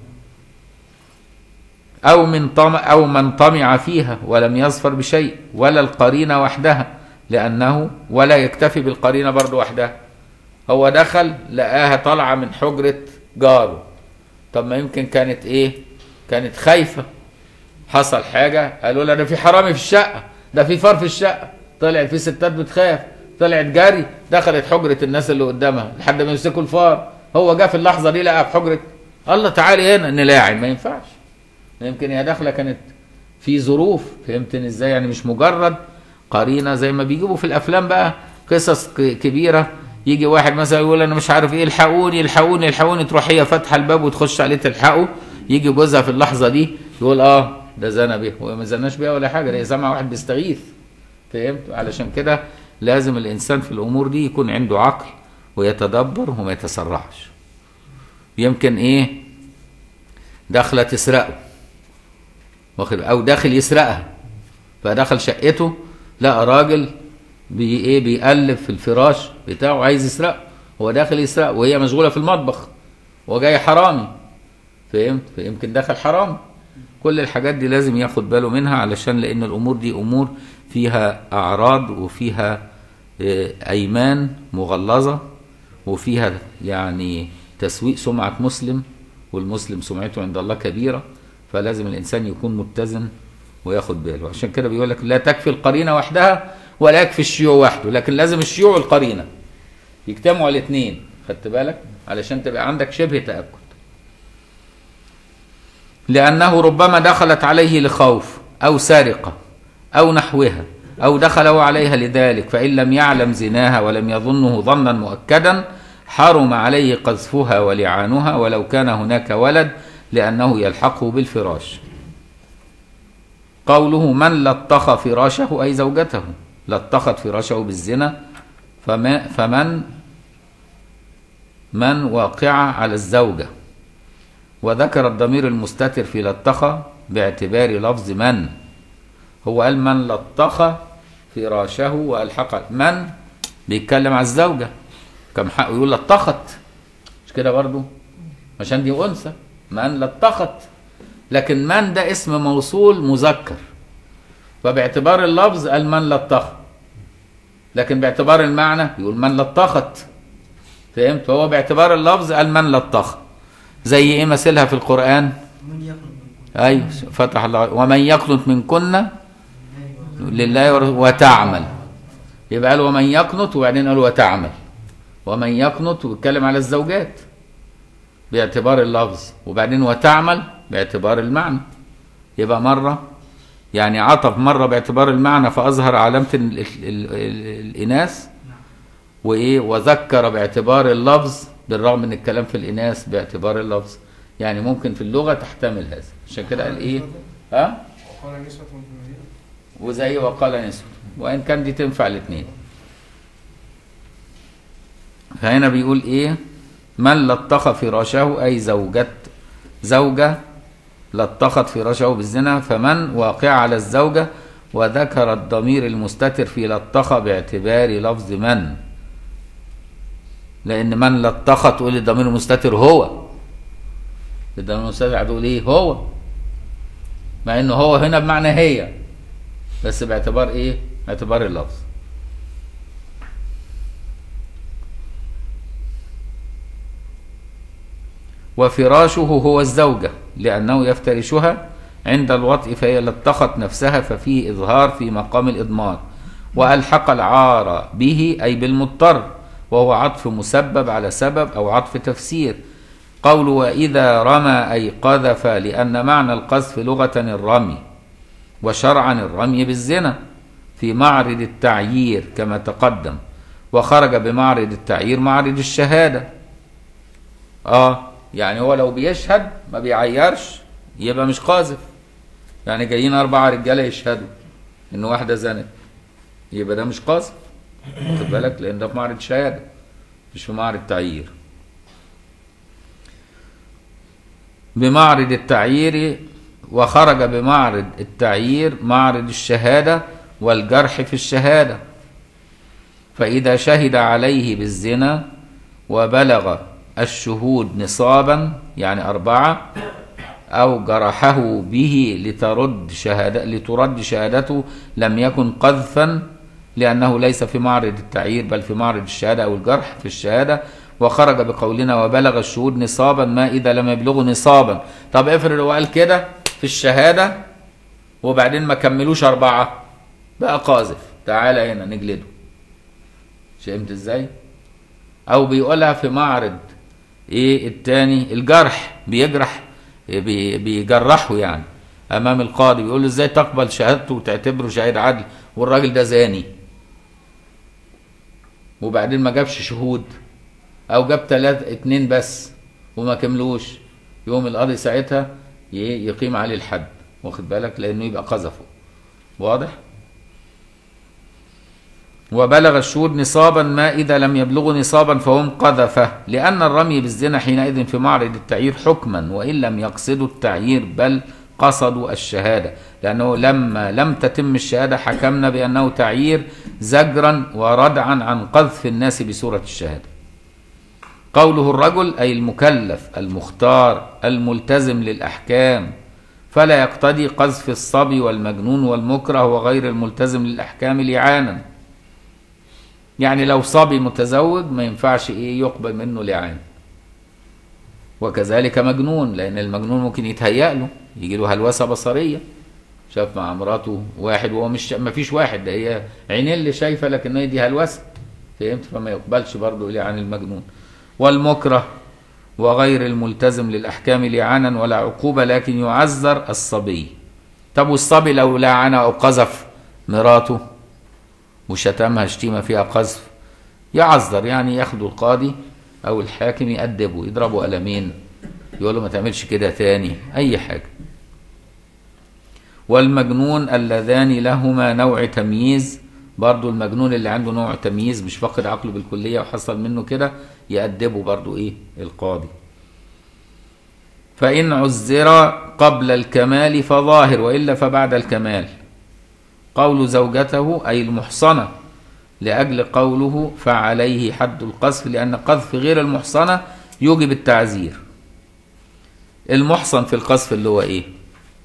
أو من طمع أو من طمع فيها ولم يظفر بشيء ولا القرينة وحدها لأنه ولا يكتفي بالقرينة برضه وحدها هو دخل لقاها طالعة من حجرة جاره طب ما يمكن كانت إيه كانت خايفة حصل حاجة قالوا لها ده في حرامي في الشقة ده في فار في الشقة طلعت في ستات بتخاف طلعت جري دخلت حجرة الناس اللي قدامها لحد ما يمسكوا الفار هو جه في اللحظة دي لقى في حجرة الله تعالي هنا نلاعب ما ينفعش يمكن هي داخله كانت في ظروف فهمتني ازاي يعني مش مجرد قرينه زي ما بيجيبوا في الافلام بقى قصص ك- كبيره يجي واحد مثلا يقول انا مش عارف ايه الحقوني الحقوني الحقوني تروح هي فاتحه الباب وتخش عليه تلحقه يجي جوزها في اللحظه دي يقول اه ده زنى بيها هو ما زناش بيها ولا حاجه ده هي سامعه واحد بيستغيث فهمت علشان كده لازم الانسان في الامور دي يكون عنده عقل ويتدبر وما يتسرعش يمكن ايه داخله تسرقه واخد او داخل يسرقها فدخل شقته لقى راجل بي ايه بيقلب في الفراش بتاعه عايز يسرقه هو داخل يسرق وهي مشغوله في المطبخ وجاي حرامي فهمت فيمكن دخل حرامي كل الحاجات دي لازم ياخد باله منها علشان لان الامور دي امور فيها اعراض وفيها آه، ايمان مغلظه وفيها يعني تسويق سمعه مسلم والمسلم سمعته عند الله كبيره فلازم الانسان يكون متزن وياخد باله عشان كده بيقول لك لا تكفي القرينه وحدها ولا يكفي الشيوع وحده لكن لازم الشيوع والقرينه يجتمعوا الاثنين خدت بالك علشان تبقى عندك شبه تاكد لانه ربما دخلت عليه لخوف او سرقه او نحوها او دخل هو عليها لذلك فان لم يعلم زناها ولم يظنه ظنا مؤكدا حرم عليه قذفها ولعانها ولو كان هناك ولد لانه يلحقه بالفراش قوله من لطخ فراشه أي زوجته لطخت فراشه بالزنا فما فمن من واقعة على الزوجة وذكر الضمير المستتر في لطخ باعتبار لفظ من هو قال من لطخ فراشه وألحق من بيتكلم على الزوجة كم حقه يقول لطخت مش كده برضو عشان دي أنثى من لطخت لكن من ده اسم موصول مذكر فباعتبار اللفظ قال من لطخ لكن باعتبار المعنى يقول من لطخت فهمت فهو باعتبار اللفظ قال من لطخ زي ايه مثلها في القرآن من يخلق من ايوه فتح الله ومن يقنط منكن لله ورسوله وتعمل يبقى قال ومن يقنط وبعدين قال وتعمل ومن يقنط ويتكلم على الزوجات باعتبار اللفظ وبعدين وتعمل باعتبار المعنى يبقى مرة يعني عطف مرة باعتبار المعنى فأظهر علامة ال- ال- ال- الإناث وإيه وذكر باعتبار اللفظ بالرغم من الكلام في الإناث باعتبار اللفظ يعني ممكن في اللغة تحتمل هذا عشان كده قال إيه ها وقال نسوة في المدينة وزي وقال نسوة وإن كان دي تنفع الاثنين فهنا بيقول إيه من لطخ فراشه أي زوجة زوجة لطخت فراشه بالزنا فمن واقع على الزوجة وذكر الضمير المستتر في لطخ باعتبار لفظ من لأن من لطخ تقول الضمير المستتر هو الضمير المستتر هتقول إيه هو مع إنه هو هنا بمعنى هي بس باعتبار ايه باعتبار اللفظ وفراشه هو الزوجة لأنه يفترشها عند الوطء فهي لطخت نفسها ففيه إظهار في مقام الإضمار وألحق العار به أي بالمضطر وهو عطف مسبب على سبب أو عطف تفسير قول وإذا رمى أي قذف لأن معنى القذف لغة الرمي وشرعا الرمي بالزنا في معرض التعيير كما تقدم وخرج بمعرض التعيير معرض الشهادة اه يعني هو لو بيشهد ما بيعيرش يبقى مش قاذف يعني جايين أربعة رجالة يشهدوا إن واحدة زنت يبقى ده مش قاذف واخد بالك لأن ده في معرض شهادة مش في معرض تعيير بمعرض التعيير وخرج بمعرض التعيير معرض الشهادة والجرح في الشهادة فإذا شهد عليه بالزنا وبلغ الشهود نصابا يعني أربعة أو جرحه به لترد شهادة لترد شهادته لم يكن قذفا لأنه ليس في معرض التعيير بل في معرض الشهادة أو الجرح في الشهادة وخرج بقولنا وبلغ الشهود نصابا ما إذا لم يبلغوا نصابا طب افرض هو قال كده في الشهادة وبعدين ما كملوش أربعة بقى قاذف تعالى هنا نجلده فهمت ازاي؟ أو بيقولها في معرض ايه التاني الجرح بيجرح بي بيجرحه يعني امام القاضي بيقول له ازاي تقبل شهادته وتعتبره شهيد عدل والراجل ده زاني وبعدين ما جابش شهود او جاب ثلاث اتنين بس وما كملوش يقوم القاضي ساعتها ي- يقيم عليه الحد واخد بالك لانه يبقى قذفه واضح وبلغ الشهود نصابا ما إذا لم يبلغوا نصابا فهم قذفة لأن الرمي بالزنا حينئذ في معرض التعيير حكما وإن لم يقصدوا التعيير بل قصدوا الشهادة لأنه لما لم تتم الشهادة حكمنا بأنه تعيير زجرا وردعا عن قذف الناس بصورة الشهادة قوله الرجل أي المكلف المختار الملتزم للأحكام فلا يقتضي قذف الصبي والمجنون والمكره وغير الملتزم للأحكام لعانا يعني لو صبي متزوج ما ينفعش ايه يقبل منه لعان وكذلك مجنون لان المجنون ممكن يتهيأ له يجي له هلوسه بصريه شاف مع مراته واحد وهو مش ما فيش واحد ده هي عينين اللي شايفه لكن هي دي هلوسه فهمت فما يقبلش برضه لعان المجنون والمكره وغير الملتزم للاحكام لعانا ولا عقوبه لكن يعذر الصبي طب والصبي لو لعن او قذف مراته وشتمها شتيمة فيها قذف يعذر يعني ياخدوا القاضي أو الحاكم يأدبه يضربوا قلمين يقول له ما تعملش كده تاني أي حاجة والمجنون اللذان لهما نوع تمييز برضو المجنون اللي عنده نوع تمييز مش فاقد عقله بالكلية وحصل منه كده يأدبه برضو إيه القاضي فإن عذر قبل الكمال فظاهر وإلا فبعد الكمال قول زوجته أي المحصنة لأجل قوله فعليه حد القذف لأن قذف غير المحصنة يوجب التعزير المحصن في القذف اللي هو إيه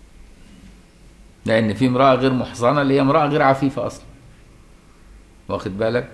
لأن في امرأة غير محصنة اللي هي امرأة غير عفيفة أصلا واخد بالك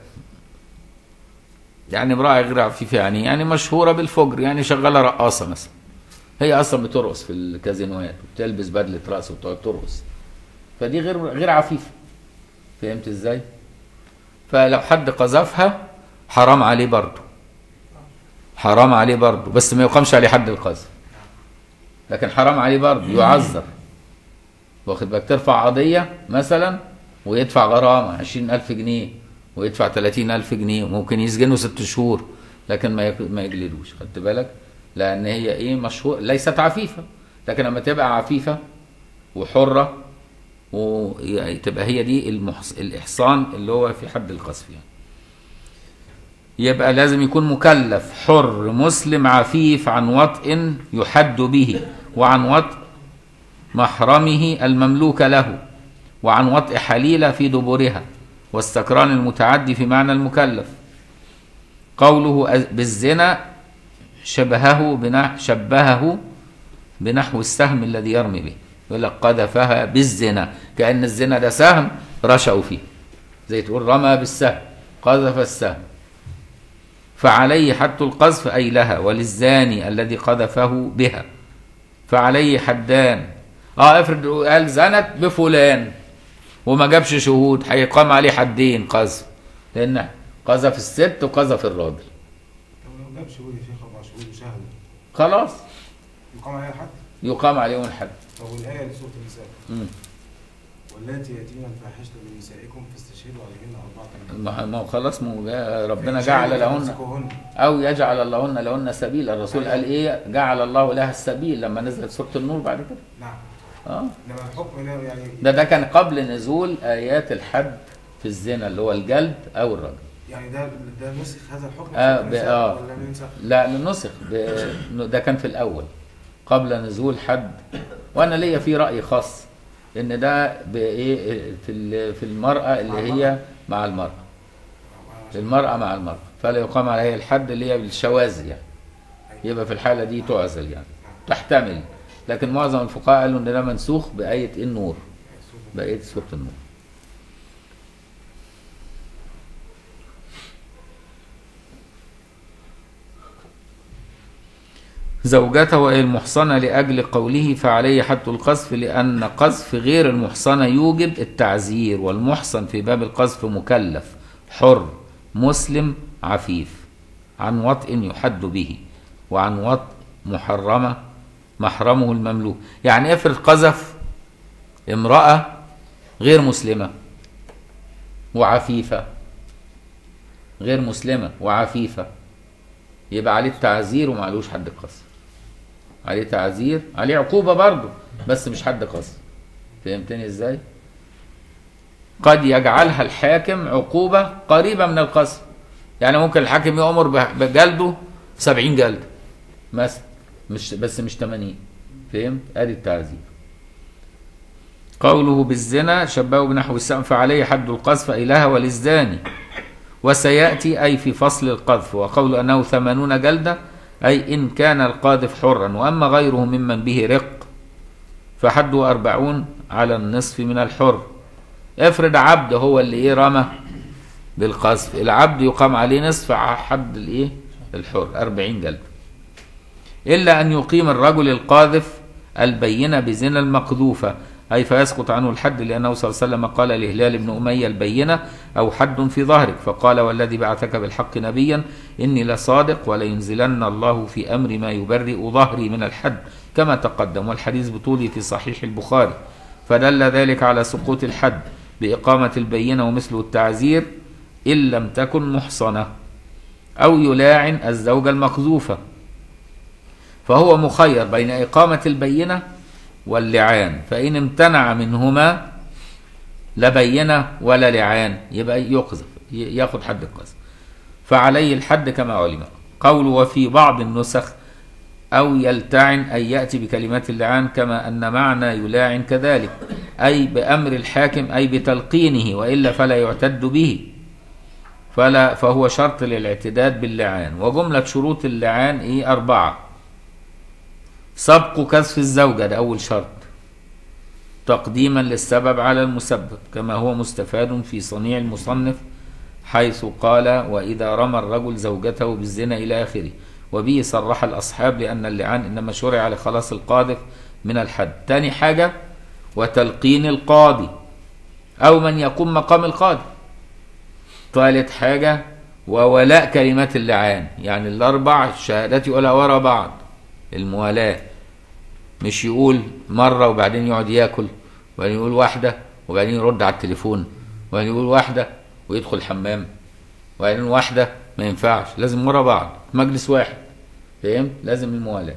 يعني امرأة غير عفيفة يعني يعني مشهورة بالفجر يعني شغالة رقاصة مثلا هي اصلا بترقص في الكازينوات وبتلبس بدله رقص وبتقعد ترقص فدي غير غير عفيفه فهمت ازاي فلو حد قذفها حرام عليه برضه حرام عليه برضه بس ما يقامش عليه حد القذف لكن حرام عليه برضه يعذر واخد بالك ترفع قضية مثلا ويدفع غرامة عشرين ألف جنيه ويدفع تلاتين ألف جنيه وممكن يسجنه ست شهور لكن ما يك- ما يجلدوش خدت بالك لأن هي إيه مشهور ليست عفيفة لكن لما تبقى عفيفة وحرة وتبقى هي دي المحص... الإحصان اللي هو في حد القذف يعني يبقى لازم يكون مكلف حر مسلم عفيف عن وطء يحد به وعن وطء محرمه المملوك له وعن وطء حليلة في دبرها والسكران المتعدي في معنى المكلف قوله أز- بالزنا شبهه بنح شبهه بنحو السهم الذي يرمي به يقول لك قذفها بالزنا كأن الزنا ده سهم رشأوا فيه زي تقول رمى بالسهم قذف السهم فعليه حد القذف أي لها وللزاني الذي قذفه بها فعليه حدان اه افرض قال زنت بفلان وما جابش شهود هيقام عليه حدين قذف لان قذف الست وقذف الراجل لو لو جاب شهود يا شيخ اربع شهود وشهدوا خلاص يقام عليها الحد يقام عليهم الحد طب والايه لسوره النساء مم. واللاتي ياتين الفاحشه من نسائكم فاستشهدوا عليهن اربعه منكم ما ما هو خلاص ما هو جاء- ربنا فإن جعل شهدوا لهن فامسكوهن. او يجعل اللهن لهن سبيل الرسول قال ايه جعل الله لها السبيل لما نزلت سوره النور بعد كده نعم اه انما الحكم هنا يعني ده ده كان قبل نزول ايات الحد في الزنا اللي هو الجلد او الرجل يعني ده ده نسخ هذا الحكم آه، في ب- النساء آه. ولا ننسخ لا نسخ ب- ده كان في الاول قبل نزول حد وانا ليا في راي خاص ان ده بايه في ال- في المراه اللي هي مع المراه المراه مع المراه فلا يقام عليها الحد اللي هي بالشواذ يعني يبقى في الحاله دي تعزل يعني تحتمل لكن معظم الفقهاء قالوا ان ده منسوخ بايه النور بايه سوره النور زوجته أي المحصنة لأجل قوله فعليه حد القذف لأن قذف غير المحصنة يوجب التعزير والمحصن في باب القذف مكلف حر مسلم عفيف عن وطء يحد به وعن وطء محرمة محرمه المملوك يعني افرض قذف امرأة غير مسلمة وعفيفة غير مسلمة وعفيفة يبقى عليه التعزير وما عليهوش حد قصر عليه تعزير عليه عقوبة برضه بس مش حد قصر فهمتني ازاي قد يجعلها الحاكم عقوبة قريبة من القصر يعني ممكن الحاكم يأمر ب- بجلده سبعين جلد مثلا مش بس مش 80 فهمت ادي التعزير قوله بالزنا شبهه بنحو السم فعليه حد القذف أي لها وللزاني وسيأتي أي في فصل القذف وقول أنه ثمانون جلدة أي إن كان القاذف حرا وأما غيره ممن به رق فحده أربعون على النصف من الحر افرض عبد هو اللي إيه رمى بالقذف العبد يقام عليه نصف حد الإيه الحر أربعين جلدة إلا أن يقيم الرجل القاذف البينة بزنا المقذوفة أي فيسقط عنه الحد لأنه صلى الله عليه وسلم قال لهلال بن أمية البينة أو حد في ظهرك فقال والذي بعثك بالحق نبيا إني لصادق ولينزلن الله في أمر ما يبرئ ظهري من الحد كما تقدم والحديث بطولي في صحيح البخاري فدل ذلك على سقوط الحد بإقامة البينة ومثله التعزير إن لم تكن محصنة أو يلاعن الزوجة المقذوفة فهو مخير بين إقامة البينة واللعان فإن امتنع منهما لا بينة ولا لعان يبقى يقذف ي- ياخد حد القذف فعليه الحد كما علم قول وفي بعض النسخ أو يلتعن أي يأتي بكلمات اللعان كما أن معنى يلاعن كذلك أي بأمر الحاكم أي بتلقينه وإلا فلا يعتد به فلا فهو شرط للاعتداد باللعان وجملة شروط اللعان إيه أربعة سبق كسف الزوجة ده أول شرط تقديما للسبب على المسبب كما هو مستفاد في صنيع المصنف حيث قال وإذا رمى الرجل زوجته بالزنا إلى آخره وبه صرح الأصحاب لأن اللعان إنما شرع لخلاص القاذف من الحد تاني حاجة وتلقين القاضي أو من يقوم مقام القاضي ثالث حاجة وولاء كلمات اللعان يعني الأربع الشهادات يقولها ورا بعض الموالاة مش يقول مرة وبعدين يقعد ياكل وبعدين يقول واحدة وبعدين يرد على التليفون وبعدين يقول واحدة ويدخل الحمام وبعدين واحدة ما ينفعش لازم ورا بعض مجلس واحد فهمت لازم الموالاة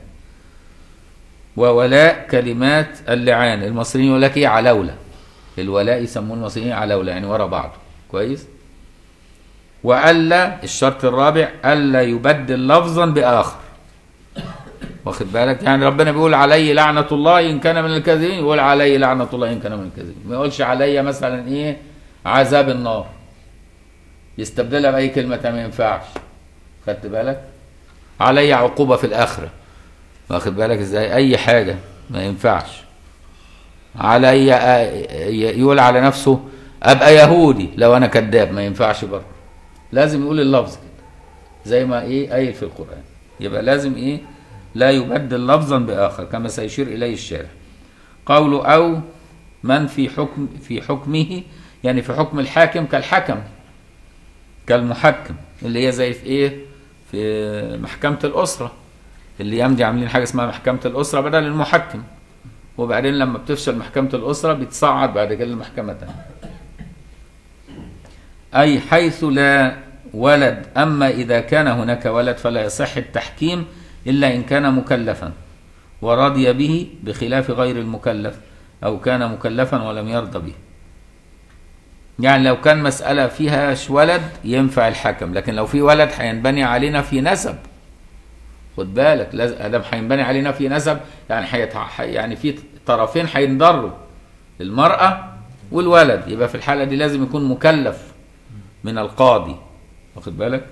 وولاء كلمات اللعان المصريين يقول لك ايه علولة الولاء يسموه المصريين علولة يعني ورا بعض كويس وألا الشرط الرابع ألا يبدل لفظا بآخر واخد بالك يعني ربنا بيقول علي لعنة الله إن كان من الكاذبين يقول علي لعنة الله إن كان من الكاذبين ما يقولش علي مثلا إيه عذاب النار يستبدلها بأي كلمة ما ينفعش خدت بالك علي عقوبة في الآخرة واخد بالك إزاي أي حاجة ما ينفعش علي يقول على نفسه أبقى يهودي لو أنا كذاب ما ينفعش برضه لازم يقول اللفظ كده زي ما إيه قايل في القرآن يبقى لازم إيه لا يبدل لفظا بآخر كما سيشير إليه الشارح قوله أو من في حكم في حكمه يعني في حكم الحاكم كالحكم كالمحكم اللي هي زي في ايه في محكمة الأسرة اللي يمضي عاملين حاجة اسمها محكمة الأسرة بدل المحكم وبعدين لما بتفشل محكمة الأسرة بتصعد بعد كده المحكمة تانية أي حيث لا ولد أما إذا كان هناك ولد فلا يصح التحكيم إلا إن كان مكلفا ورضي به بخلاف غير المكلف أو كان مكلفا ولم يرضى به يعني لو كان مسألة فيها ولد ينفع الحكم لكن لو في ولد هينبني علينا في نسب خد بالك لازم هينبني علينا في نسب يعني حيت... يعني في طرفين هينضروا المرأة والولد يبقى في الحالة دي لازم يكون مكلف من القاضي واخد بالك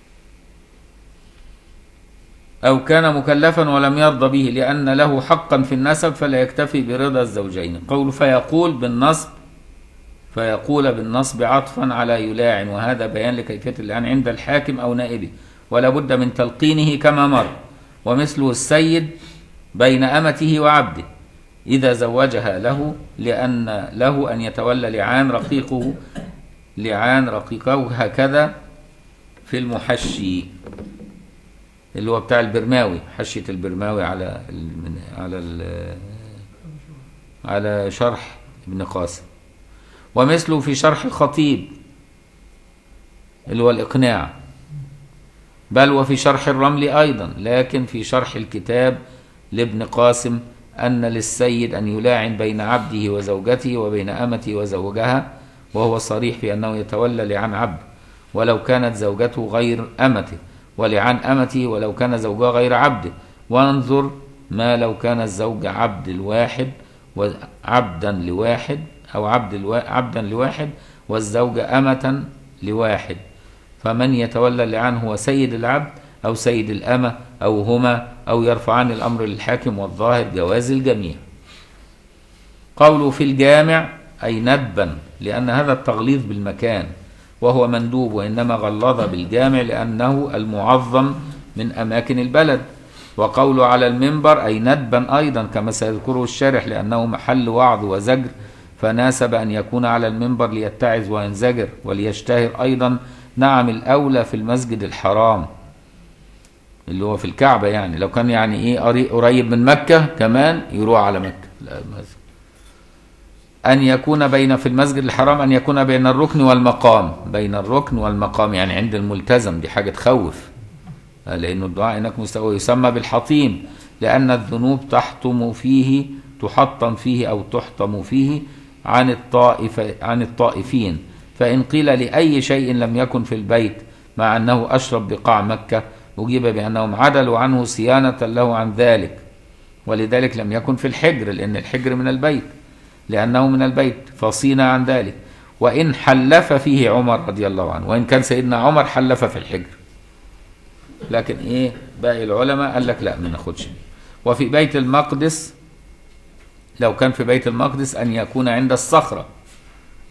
أو كان مكلفا ولم يرضى به لأن له حقا في النسب فلا يكتفي برضا الزوجين قول فيقول بالنصب فيقول بالنصب عطفا على يلاعن وهذا بيان لكيفية اللعان عند الحاكم أو نائبه ولا بد من تلقينه كما مر ومثله السيد بين أمته وعبده إذا زوجها له لأن له أن يتولى لعان رقيقه لعان رقيقه هكذا في المحشي اللي هو بتاع البرماوي حشية البرماوي على ال على ال على شرح ابن قاسم ومثله في شرح الخطيب اللي هو الإقناع بل وفي شرح الرمل أيضا لكن في شرح الكتاب لابن قاسم أن للسيد أن يلاعن بين عبده وزوجته وبين أمته وزوجها وهو صريح في أنه يتولى لعن عبد ولو كانت زوجته غير أمته ولعن أمته ولو كان زوجها غير عبده وانظر ما لو كان الزوج عبد الواحد وعبدا لواحد أو عبد الوا... عبدا لواحد والزوجة أمة لواحد فمن يتولى اللعان هو سيد العبد أو سيد الأمة أو هما أو يرفعان الأمر للحاكم والظاهر جواز الجميع قوله في الجامع أي ندبا لأن هذا التغليظ بالمكان وهو مندوب وإنما غلظ بالجامع لأنه المعظم من أماكن البلد وقوله على المنبر أي ندبا أيضا كما سيذكره الشارح لأنه محل وعظ وزجر فناسب أن يكون على المنبر ليتعظ وينزجر وليشتهر أيضا نعم الأولى في المسجد الحرام اللي هو في الكعبة يعني لو كان يعني إيه قريب من مكة كمان يروح على مكة لا أن يكون بين في المسجد الحرام أن يكون بين الركن والمقام بين الركن والمقام يعني عند الملتزم دي حاجة تخوف لأن الدعاء هناك مستوى يسمى بالحطيم لأن الذنوب تحطم فيه تحطم فيه أو تحطم فيه عن الطائف عن الطائفين فإن قيل لأي شيء لم يكن في البيت مع أنه أشرب بقاع مكة أجيب بأنهم عدلوا عنه صيانة له عن ذلك ولذلك لم يكن في الحجر لأن الحجر من البيت لأنه من البيت فصينا عن ذلك وإن حلف فيه عمر رضي الله عنه وإن كان سيدنا عمر حلف في الحجر لكن إيه باقي العلماء قال لك لا ما ناخدش وفي بيت المقدس لو كان في بيت المقدس أن يكون عند الصخرة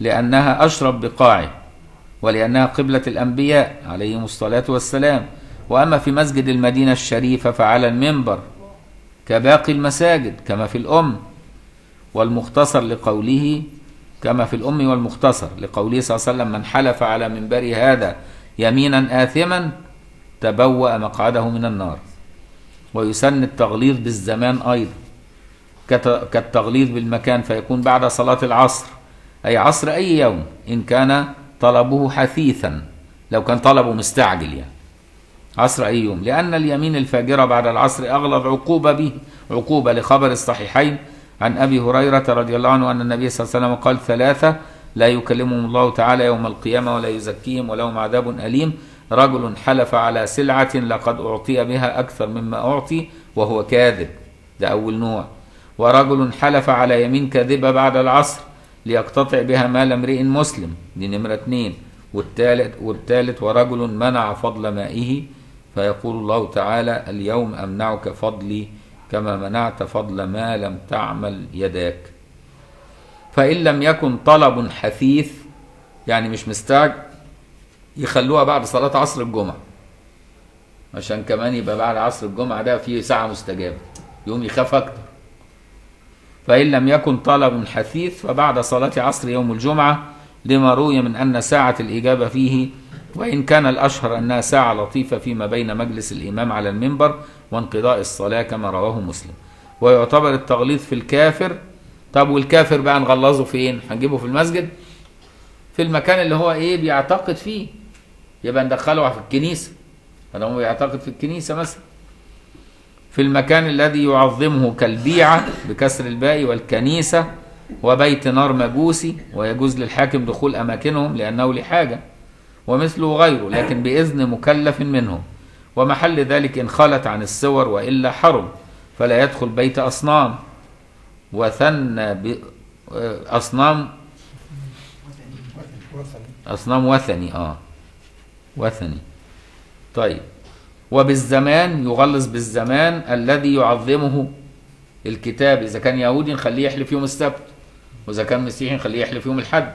لأنها أشرب بقاعه ولأنها قبلة الأنبياء عليهم الصلاة والسلام وأما في مسجد المدينة الشريفة فعلى المنبر كباقي المساجد كما في الأم والمختصر لقوله كما في الأم والمختصر لقوله صلى الله عليه وسلم من حلف على منبر هذا يمينا آثما تبوأ مقعده من النار ويسن التغليظ بالزمان أيضا كت- كالتغليظ بالمكان فيكون بعد صلاة العصر أي عصر أي يوم إن كان طلبه حثيثا لو كان طلبه مستعجل يعني عصر أي يوم لأن اليمين الفاجرة بعد العصر أغلظ عقوبة به عقوبة لخبر الصحيحين عن أبي هريرة رضي الله عنه أن النبي صلى الله عليه وسلم قال ثلاثة لا يكلمهم الله تعالى يوم القيامة ولا يزكيهم ولهم عذاب أليم رجل حلف على سلعة لقد أعطي بها أكثر مما أعطي وهو كاذب ده أول نوع ورجل حلف على يمين كاذبة بعد العصر ليقتطع بها مال امرئ مسلم دي نمرة اتنين والثالث والثالث ورجل منع فضل مائه فيقول الله تعالى اليوم أمنعك فضلي كما منعت فضل ما لم تعمل يداك فإن لم يكن طلب حثيث يعني مش مستعجل يخلوها بعد صلاة عصر الجمعة عشان كمان يبقى بعد عصر الجمعة ده فيه ساعة مستجابة يوم يخاف أكتر فإن لم يكن طلب حثيث فبعد صلاة عصر يوم الجمعة لما روي من أن ساعة الإجابة فيه وإن كان الأشهر أنها ساعة لطيفة فيما بين مجلس الإمام على المنبر وانقضاء الصلاة كما رواه مسلم ويعتبر التغليظ في الكافر طب والكافر بقى نغلظه فين هنجيبه في المسجد في المكان اللي هو ايه بيعتقد فيه يبقى ندخله في الكنيسة هذا هو بيعتقد في الكنيسة مثلا في المكان الذي يعظمه كالبيعة بكسر الباء والكنيسة وبيت نار مجوسي ويجوز للحاكم دخول أماكنهم لأنه لحاجة ومثله غيره لكن بإذن مكلف منهم ومحل ذلك إن خلت عن الصور وإلا حرم فلا يدخل بيت أصنام وثنى ب... أصنام أصنام وثني آه وثني طيب وبالزمان يغلظ بالزمان الذي يعظمه الكتاب إذا كان يهودي نخليه يحلف يوم السبت وإذا كان مسيحي نخليه يحلف يوم الحد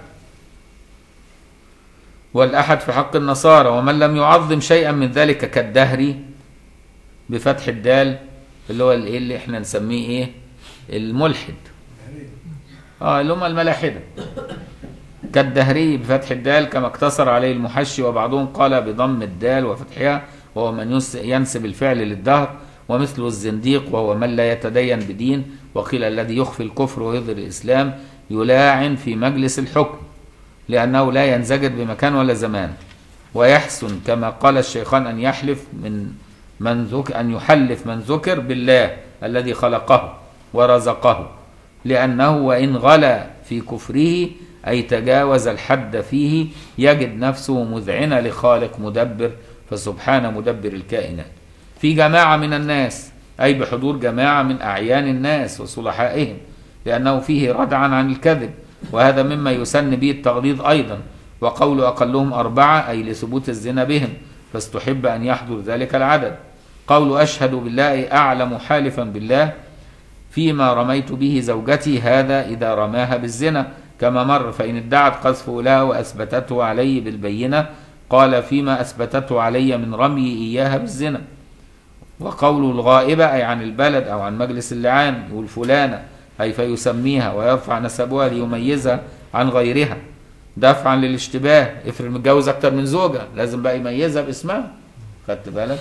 والأحد في حق النصارى ومن لم يعظم شيئا من ذلك كالدهر بفتح الدال اللي هو الايه اللي احنا نسميه ايه الملحد اه اللي هم الملاحده كالدهري بفتح الدال كما اقتصر عليه المحشي وبعضهم قال بضم الدال وفتحها وهو من ينس- ينسب الفعل للدهر ومثله الزنديق وهو من لا يتدين بدين وقيل الذي يخفي الكفر ويظهر الإسلام يلاعن في مجلس الحكم لأنه لا ينزجر بمكان ولا زمان ويحسن كما قال الشيخان أن يحلف من من ذك أن يحلف من ذكر بالله الذي خلقه ورزقه لأنه وإن غلا في كفره أي تجاوز الحد فيه يجد نفسه مذعنة لخالق مدبر فسبحان مدبر الكائنات في جماعة من الناس أي بحضور جماعة من أعيان الناس وصلحائهم لأنه فيه ردعا عن الكذب وهذا مما يسن به التغليظ أيضا وقول أقلهم أربعة أي لثبوت الزنا بهم فاستحب أن يحضر ذلك العدد قول أشهد بالله أعلم حالفا بالله فيما رميت به زوجتي هذا إذا رماها بالزنا كما مر فإن ادعت قذفه لها وأثبتته علي بالبينة قال فيما أثبتته علي من رمي إياها بالزنا وقول الغائبة أي عن البلد أو عن مجلس اللعان يقول فلانة أي فيسميها ويرفع نسبها ليميزها عن غيرها دفعا للاشتباه افرض متجوز أكتر من زوجة لازم بقى يميزها باسمها خدت بالك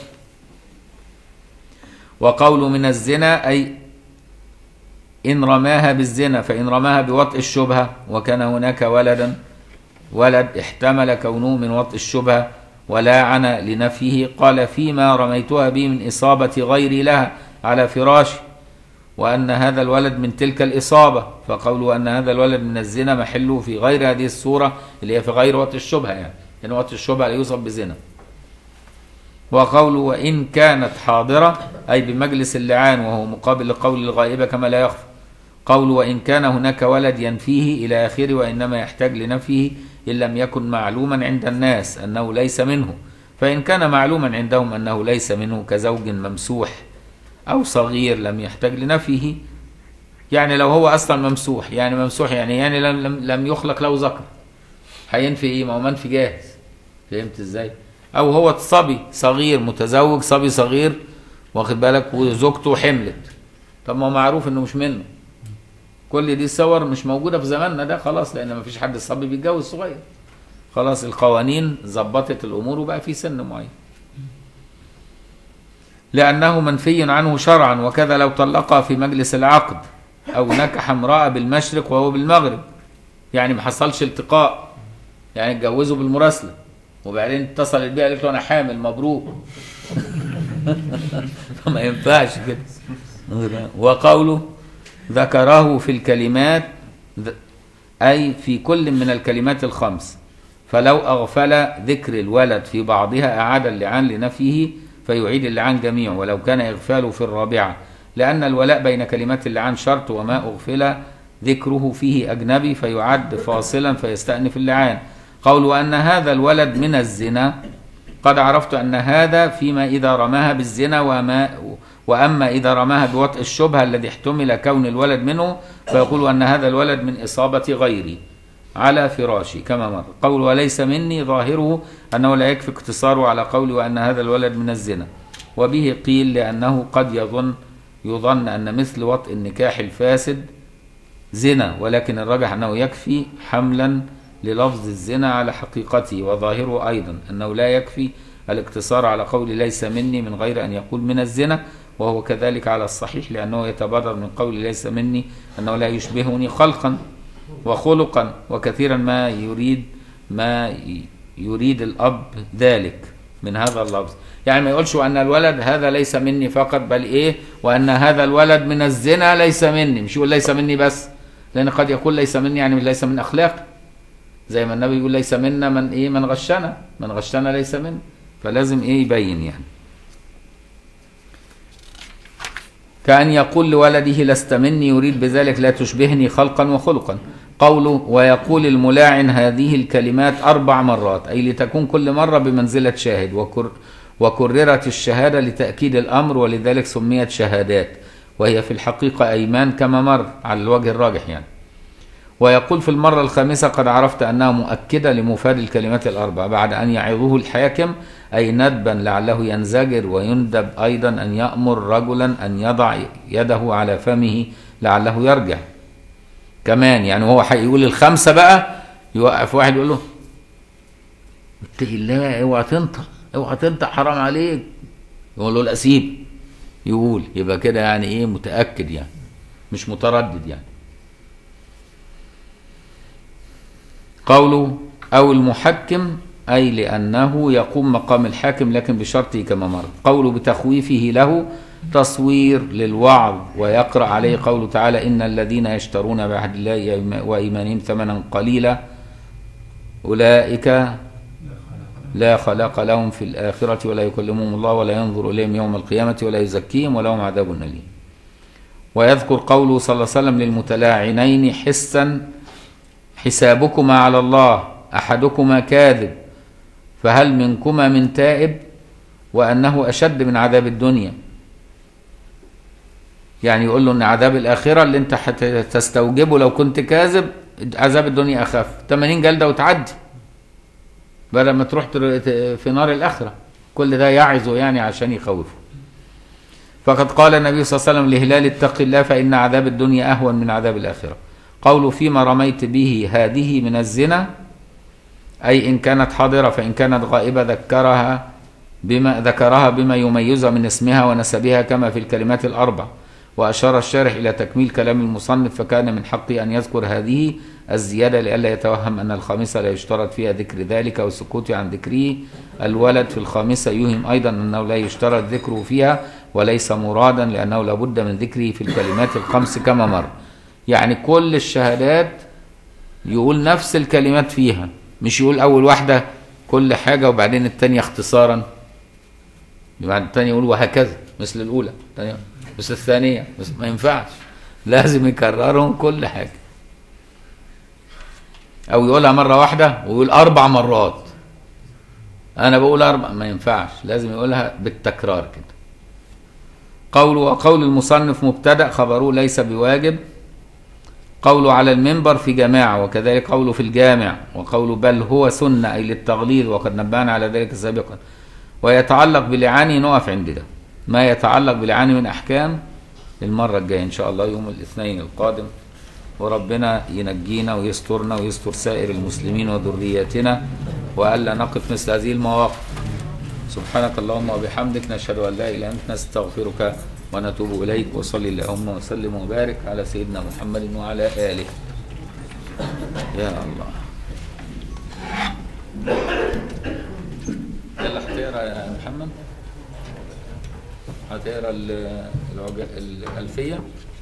وقول من الزنا أي إن رماها بالزنا فإن رماها بوطء الشبهة وكان هناك ولدا ولد احتمل كونه من وطء الشبهة ولاعن لنفيه قال فيما رميتها به من إصابة غيري لها على فراشي وأن هذا الولد من تلك الإصابة فقوله أن هذا الولد من الزنا محله في غير هذه الصورة اللي هي في غير وطء الشبهة يعني إن وطء الشبهة لا يوصف بزنا وقوله وإن كانت حاضرة أي بمجلس اللعان وهو مقابل لقول الغائبة كما لا يخفى قول وإن كان هناك ولد ينفيه إلى آخره وإنما يحتاج لنفيه إن لم يكن معلوما عند الناس أنه ليس منه فإن كان معلوما عندهم أنه ليس منه كزوج ممسوح أو صغير لم يحتاج لنفيه يعني لو هو أصلا ممسوح يعني ممسوح يعني يعني لم, لم, لم يخلق له ذكر هينفي إيه ما هو منفي جاهز فهمت إزاي او هو صبي صغير متزوج صبي صغير واخد بالك وزوجته حملت طب ما هو معروف انه مش منه كل دي صور مش موجوده في زماننا ده خلاص لان ما فيش حد صبي بيتجوز صغير خلاص القوانين ظبطت الامور وبقى في سن معين لانه منفي عنه شرعا وكذا لو طلقها في مجلس العقد او نكح امراه بالمشرق وهو بالمغرب يعني ما حصلش التقاء يعني اتجوزوا بالمراسله وبعدين اتصلت بيها قالت له انا حامل مبروك فما ينفعش كده وقوله ذكره في الكلمات ذ- أي في كل من الكلمات الخمس فلو أغفل ذكر الولد في بعضها أعاد اللعان لنفيه فيعيد اللعان جميعه ولو كان إغفاله في الرابعة لأن الولاء بين كلمات اللعان شرط وما أغفل ذكره فيه أجنبي فيعد فاصلا فيستأنف اللعان قول أن هذا الولد من الزنا قد عرفت أن هذا فيما إذا رماها بالزنا وما وأما إذا رماها بوطء الشبهة الذي احتمل كون الولد منه فيقول أن هذا الولد من إصابة غيري على فراشي كما مر قول وليس مني ظاهره أنه لا يكفي اقتصاره على قول وأن هذا الولد من الزنا وبه قيل لأنه قد يظن يظن أن مثل وطء النكاح الفاسد زنا ولكن الراجح أنه يكفي حملا للفظ الزنا على حقيقته وظاهره أيضا أنه لا يكفي الاقتصار على قول ليس مني من غير أن يقول من الزنا وهو كذلك على الصحيح لأنه يتبرر من قول ليس مني أنه لا يشبهني خلقا وخلقا وكثيرا ما يريد ما ي- يريد الأب ذلك من هذا اللفظ يعني ما يقولش وأن الولد هذا ليس مني فقط بل إيه وأن هذا الولد من الزنا ليس مني مش يقول ليس مني بس لأن قد يقول ليس مني يعني ليس من أخلاقي زي ما النبي يقول ليس منا من ايه من غشنا من غشنا ليس منا فلازم ايه يبين يعني كأن يقول لولده لست مني يريد بذلك لا تشبهني خلقا وخلقا قوله ويقول الملاعن هذه الكلمات أربع مرات أي لتكون كل مرة بمنزلة شاهد وكر وكررت الشهادة لتأكيد الأمر ولذلك سميت شهادات وهي في الحقيقة أيمان كما مر على الوجه الراجح يعني ويقول في المرة الخامسة قد عرفت أنها مؤكدة لمفاد الكلمات الأربع بعد أن يعظه الحاكم أي ندبا لعله ينزجر ويندب أيضا أن يأمر رجلا أن يضع يده على فمه لعله يرجع كمان يعني هو هيقول الخمسة بقى يوقف واحد يقول له اتقي الله اوعى تنطق اوعى تنطق حرام عليك يقول له لا سيب يقول يبقى كده يعني ايه متأكد يعني مش متردد يعني قوله أو المحكم أي لأنه يقوم مقام الحاكم لكن بشرطه كما مر قوله بتخويفه له تصوير للوعظ ويقرأ عليه قوله تعالى إن الذين يشترون بعهد الله وإيمانهم ثمنا قليلا أولئك لا خلاق لهم في الآخرة ولا يكلمهم الله ولا ينظر إليهم يوم القيامة ولا يزكيهم ولهم عذاب أليم ويذكر قوله صلى الله عليه وسلم للمتلاعنين حسا حسابكما على الله احدكما كاذب فهل منكما من تائب وانه اشد من عذاب الدنيا يعني يقول له ان عذاب الاخره اللي انت هتستوجبه لو كنت كاذب عذاب الدنيا اخف 80 جلده وتعدي بدل ما تروح في نار الاخره كل ده يعظه يعني عشان يخوفه فقد قال النبي صلى الله عليه وسلم لهلال اتق الله فان عذاب الدنيا اهون من عذاب الاخره قول فيما رميت به هذه من الزنا أي إن كانت حاضرة فإن كانت غائبة ذكرها بما ذكرها بما يميزها من اسمها ونسبها كما في الكلمات الأربع وأشار الشارح إلى تكميل كلام المصنف فكان من حقه أن يذكر هذه الزيادة لئلا يتوهم أن الخامسة لا يشترط فيها ذكر ذلك والسكوت عن ذكره الولد في الخامسة يوهم أيضا أنه لا يشترط ذكره فيها وليس مرادا لأنه لابد من ذكره في الكلمات الخمس كما مر يعني كل الشهادات يقول نفس الكلمات فيها مش يقول اول واحده كل حاجه وبعدين الثانيه اختصارا بعد الثانيه يقول وهكذا مثل الاولى الثانيه مثل الثانيه بس ما ينفعش لازم يكررهم كل حاجه او يقولها مره واحده ويقول اربع مرات انا بقول اربع ما ينفعش لازم يقولها بالتكرار كده قول وقول المصنف مبتدا خبره ليس بواجب قوله على المنبر في جماعة وكذلك قوله في الجامع وقوله بل هو سنة أي للتغليظ وقد نبهنا على ذلك سابقا ويتعلق بالإعاني نقف عند ده ما يتعلق بالإعاني من أحكام المرة الجاية إن شاء الله يوم الاثنين القادم وربنا ينجينا ويسترنا ويستر سائر المسلمين وذرياتنا وألا نقف مثل هذه المواقف سبحانك اللهم وبحمدك نشهد أن لا إله إلا أنت نستغفرك ونتوب إليك وصلي اللهم وسلم وبارك على سيدنا محمد وعلى آله يا الله يلا هتقرا يا محمد هتقرا ال- العج- الألفية